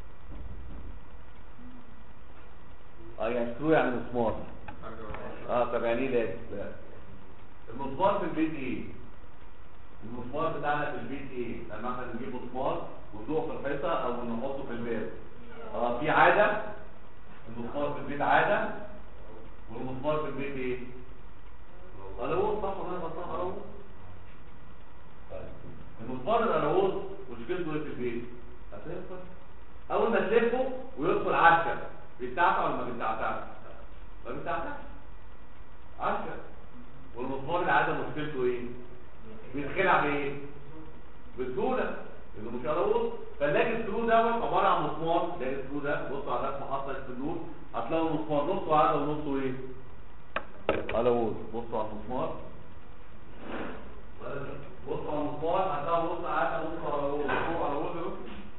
اه يعني سكرو يعني مسمار اه طب يعني ايه لاج لا المسمار في البيت ايه المسمار بتاعنا في البيت ايه لما احنا نجيب مسمار وندوق في الحيطه او نحطه في الباب اه في عاده المسمار في البيت عاده والمسمار في البيت ايه قلاووز صح ولا انا غلطان قلاووز طيب المسمار القلاووز مشكلته ايه في البيت هتفضل اول ما تلفه ويدخل عشا بيتعتع ولا ما بيتعتعش ما بيتعتعش عشا والمسمار العاده مشكلته ايه بيتخلع بايه بسهوله لانه مش قلاووز فنلاقي السكرو دوت عباره عن مسمار نلاقي السكرو ده بصوا على الرسمه حاطه في النور هتلاقوا المسمار نصه عاده ونصه ايه قلاووز بصوا على المسمار بصوا على المسمار هتلاقوا نص عاده ونص قلاووز فوق قلاووز اهو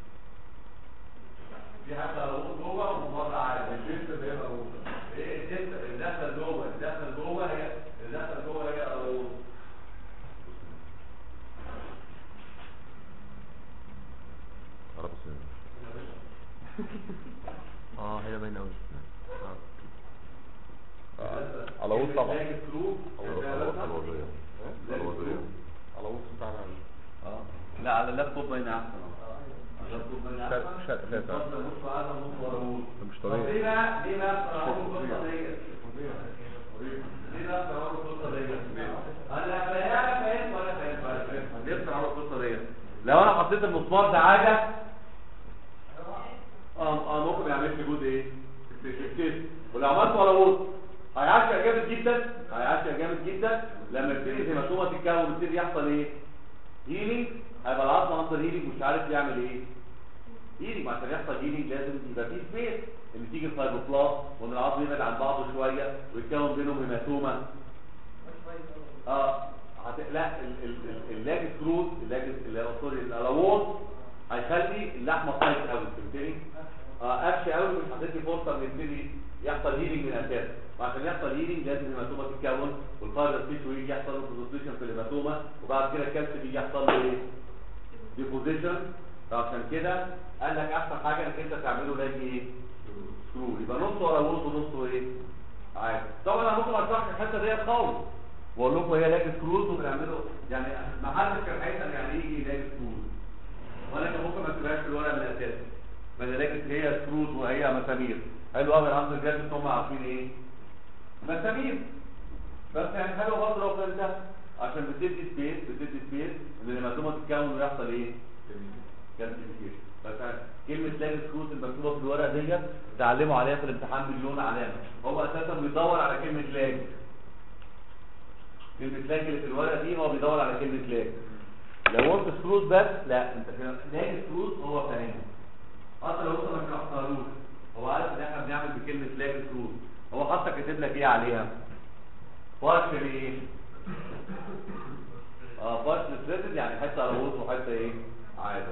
في حتى قلاووز جوه ومسمار عاده الجنس اللي هي قلاووز ايه الجنس اللي داخل جوه اللي داخل جوه هي اللي داخل جوه هي قلاووز اه هنا باين قوي على وسط طبعا على وسط بتاعنا اه لا على اللابتوب باين احسن ده طول بني شرق- ادم شرق فاتح. نص نص ادم نص ورا مش طب طبيعي ليه بقى ليه بقى اخترعوا القصه ديت ليه بقى اخترعوا القصه ديت انا فاهم فاهم ولا فاهم ولا فاهم ليه اخترعوا القصه ديت لو انا حطيت المسمار ده حاجه اه اه ممكن ما يعملش جود ايه اكتشف ولو عملت ولا بص هيعشق جامد جدا هيعشق جامد جدا لما يبتدي الهيماتوما تتكون ويبتدي يحصل ايه هيلينج هيبقى العظم عنده هيلينج مش عارف يعمل ايه هيلينج عشان يحصل هيلينج لازم يبقى فيه سبيس ان تيجي الفايبروبلاست وان العظم يبعد عن بعضه شويه ويتكون بينهم هيماتوما اه هت... لا ال- ال- ال- اللاج سكروت اللاج اللي هو سوري الالاوون هيخلي اللحمه تايت قوي فهمتني؟ اه قفش قوي مش هتدي فرصه ان يبتدي يحصل هيلينج من الاساس وعشان يحصل هيلينج لازم الهيماتوما تتكون والفايبر تيشو يجي يحصل له بروزيشن في الهيماتوما وبعد كده الكالسيوم يجي يحصل له ايه؟ ديبوزيشن فعشان كده قال لك احسن حاجه انك انت تعمله لاج ايه؟ سكرو يبقى نص ورا وسط ونص ايه؟ عادي طبعا انا ممكن اشرح الحته ديت خالص واقول لكم هي لاج سكروز وبنعمله يعني ما حدش كان هيسال يعني ايه يجي لاج سكروز وانا كان ممكن ما اكتبهاش في الورقه من الاساس ما انا لاجت هي سكروز وهي مسامير حلو قوي العصر الجاي ان هم عارفين ايه مسامير بس يعني حلو برضه لو فهمتها عشان بتدي سبيس بتدي سبيس ان الهيماتوما تتكون ويحصل ايه كالسيفيكيشن بس كلمة لاج سكروز المكتوبة في الورقة ديت تعلموا عليها في الامتحان مليون علامة هو اساسا بيدور على كلمة لاج كلمة لاج اللي في الورقة دي هو بيدور على كلمة لاج لو قلت سكروز بس لا انت كده لاج سكروز هو فاهمها اصلا لو انت ما شرحتهالوش هو عارف ان احنا بنعمل بكلمة لاج سكروز هو حتى كاتب لك ايه عليها فرش ايه اه فرش ثريدد يعني حته على وسط وحته ايه عادة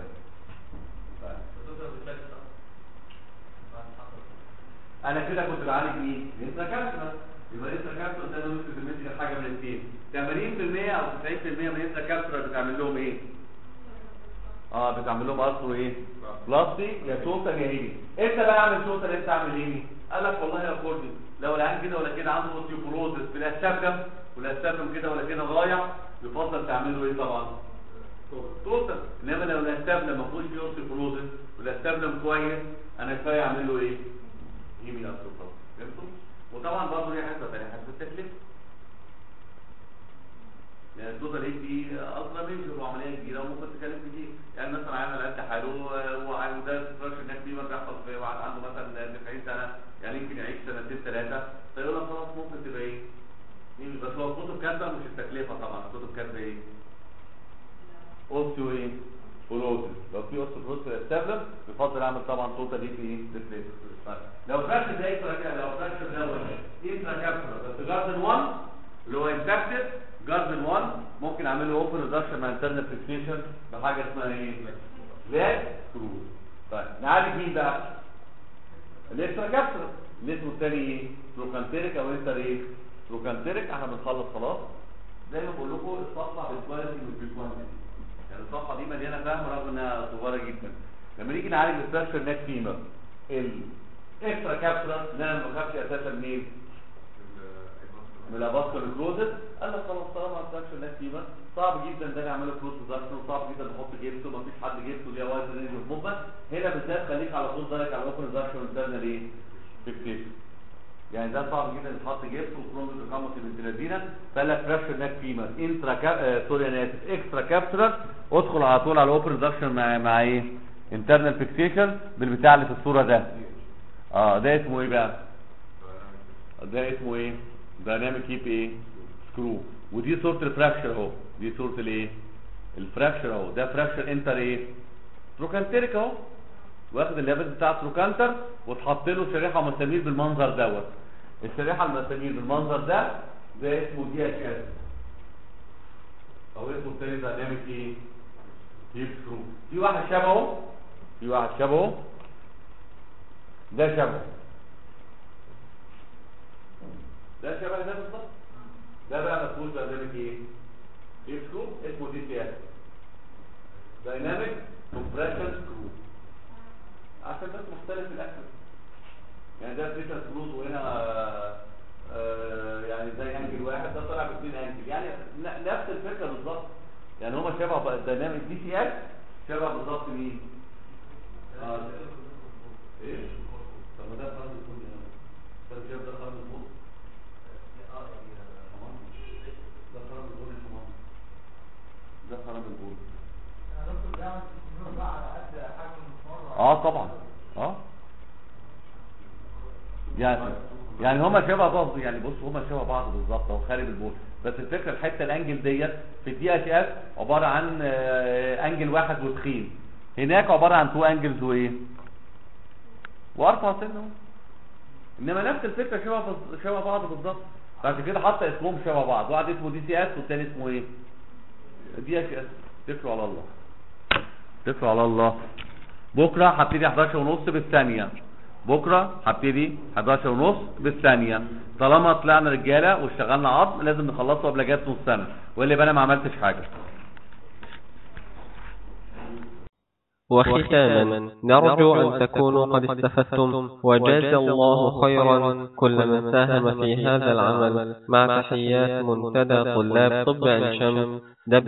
انا كده كنت بعالج مين الانتراكابسولار يبقى الانتراكابسولار ده نص كميه حاجه من الاثنين 80% او 90% من الانتراكابسولار بتعمل لهم ايه اه بتعمل لهم اصله ايه بلاستي يا توتا يا هيلي انت بقى اعمل توتا انت اعمل هيلي قال لك والله يا كوردي لو العيان كده ولا كده عنده اوستيوبروزس في الاستابلم والاستابلم كده ولا كده ضايع يفضل تعمله ايه طبعا توتال انما لو الاستابلم ما فيهوش فيه اوستيوبروزس والاستابلم كويس انا كفايه اعمل له ايه يمين السكر فهمتوا وطبعا برضه ليها حسبه ثانيه حسبه التكلفه لان التوتال ايه دي اصلا ميجر وعمليه كبيره وممكن تكلف كتير يعني مثلا عامل قد حاله و- وده فرش الناس دي ما بيحصل في واحد عنده مثلا 90 سنه يعني يمكن يعيش سنتين ثلاثه فيقول لك خلاص ممكن تبقى ايه يمين. بس هو الكتب كاتبه مش التكلفه طبعا الكتب كاتبه ايه اوستيو ايه فلوزس لو في اوستيو فلوزس استابلم يفضل اعمل طبعا توتال ايه في ايه ديفليت لو فراكشر ده اكسترا لو فراكشر ده انترا كابسولار بس جاردن 1 اللي هو انفكتد جاردن 1 ممكن اعمل له اوبن ريدكشن مع انترنال فيكسيشن بحاجه اسمها ايه لاج سكرو طيب نعالج مين بقى الاكسترا كابسولار اللي اسمه الثاني ايه تروكانتيريك او انتر ايه تروكانتيريك احنا بنخلص خلاص زي ما بقول لكم الصفحه بالكواليتي والفريكوانسي يعني الصفحه دي مليانه فهم رغم انها صغيره جدا لما نيجي نعالج الستراكشر ناك فيمر الاكسترا كابسولار اللي انا ما بخافش اساسا منين من الاباسكول كلوزت قال لك خلاص طالما ستراكشر ناك فيمر صعب جدا ده نعمله كلوز ريدكشن وصعب جدا نحط جيبته مفيش حد جيبته ليها وايد رينج اوف موفمنت هنا بالذات خليك على طول دايركت على اوبن ريدكشن انترنال ايه فيكسيشن يعني ده صعب جدا يتحط جبس وكروم بتقامة الانتلازينا فقال لك فراكشر ناك فيمر انترا كاب آه سوري انا اسف اكسترا كابسولار ادخل على طول على اوبن ريدكشن مع مع ايه انترنال فيكسيشن بالبتاع اللي في الصوره ده اه ده اسمه ايه بقى ده اسمه ايه دايناميك هيب ايه سكرو ودي صوره الفراكشر اهو دي صوره الايه الفراكشر اهو ده فراكشر انتر ايه تروكانتيريك اهو واخد الليفل بتاع التروكانتر وتحط له شريحه مسامير بالمنظر دوت الشريحه المسامير بالمنظر ده ده اسمه دي اتش اس او اسمه التاني دايناميك ايه هيب سكرو في واحد شبهه في واحد شبهه ده شبهه ده شبه ده بالظبط ده بقى مسؤول دايناميك ايه هيب سكرو اسمه دي سي اس دايناميك كومبريشن سكرو عشان بس مختلف الاكل يعني ده فيتا سكروز وهنا آه يعني زي انجل واحد ده طالع باثنين انجل يعني ن- نفس الفكره بالظبط يعني هما شبه بقى الديناميك دي سي اس شبه بالظبط مين طبعا اه يعني يعني هما شبه بعض يعني بص هما شبه بعض بالظبط اهو خارج البول بس الفكره الحته الانجل ديت في الدي اتش اف عباره عن آه، انجل واحد وتخين هناك عباره عن تو انجلز وايه وارفع سنه اهو. انما نفس الفكره شبه بز- شبه بعض بالظبط بعد كده حتى اسمهم شبه بعض واحد اسمه دي سي اس والتاني اسمه ايه دي اتش اس اتكلوا على الله اتكلوا على الله بكره هبتدي 11 ونص بالثانيه بكره هبتدي 11 ونص بالثانيه طالما طلعنا رجاله واشتغلنا عظم لازم نخلصه قبل جايه نص سنه والا يبقى انا ما عملتش حاجه وختاما نرجو أن تكونوا قد استفدتم وجاز الله خيرا كل من ساهم في هذا العمل مع تحيات منتدى طلاب طب عين شمس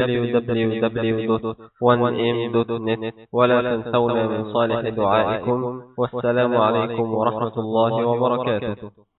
www.1m.net ولا تنسونا من صالح دعائكم والسلام عليكم ورحمة الله وبركاته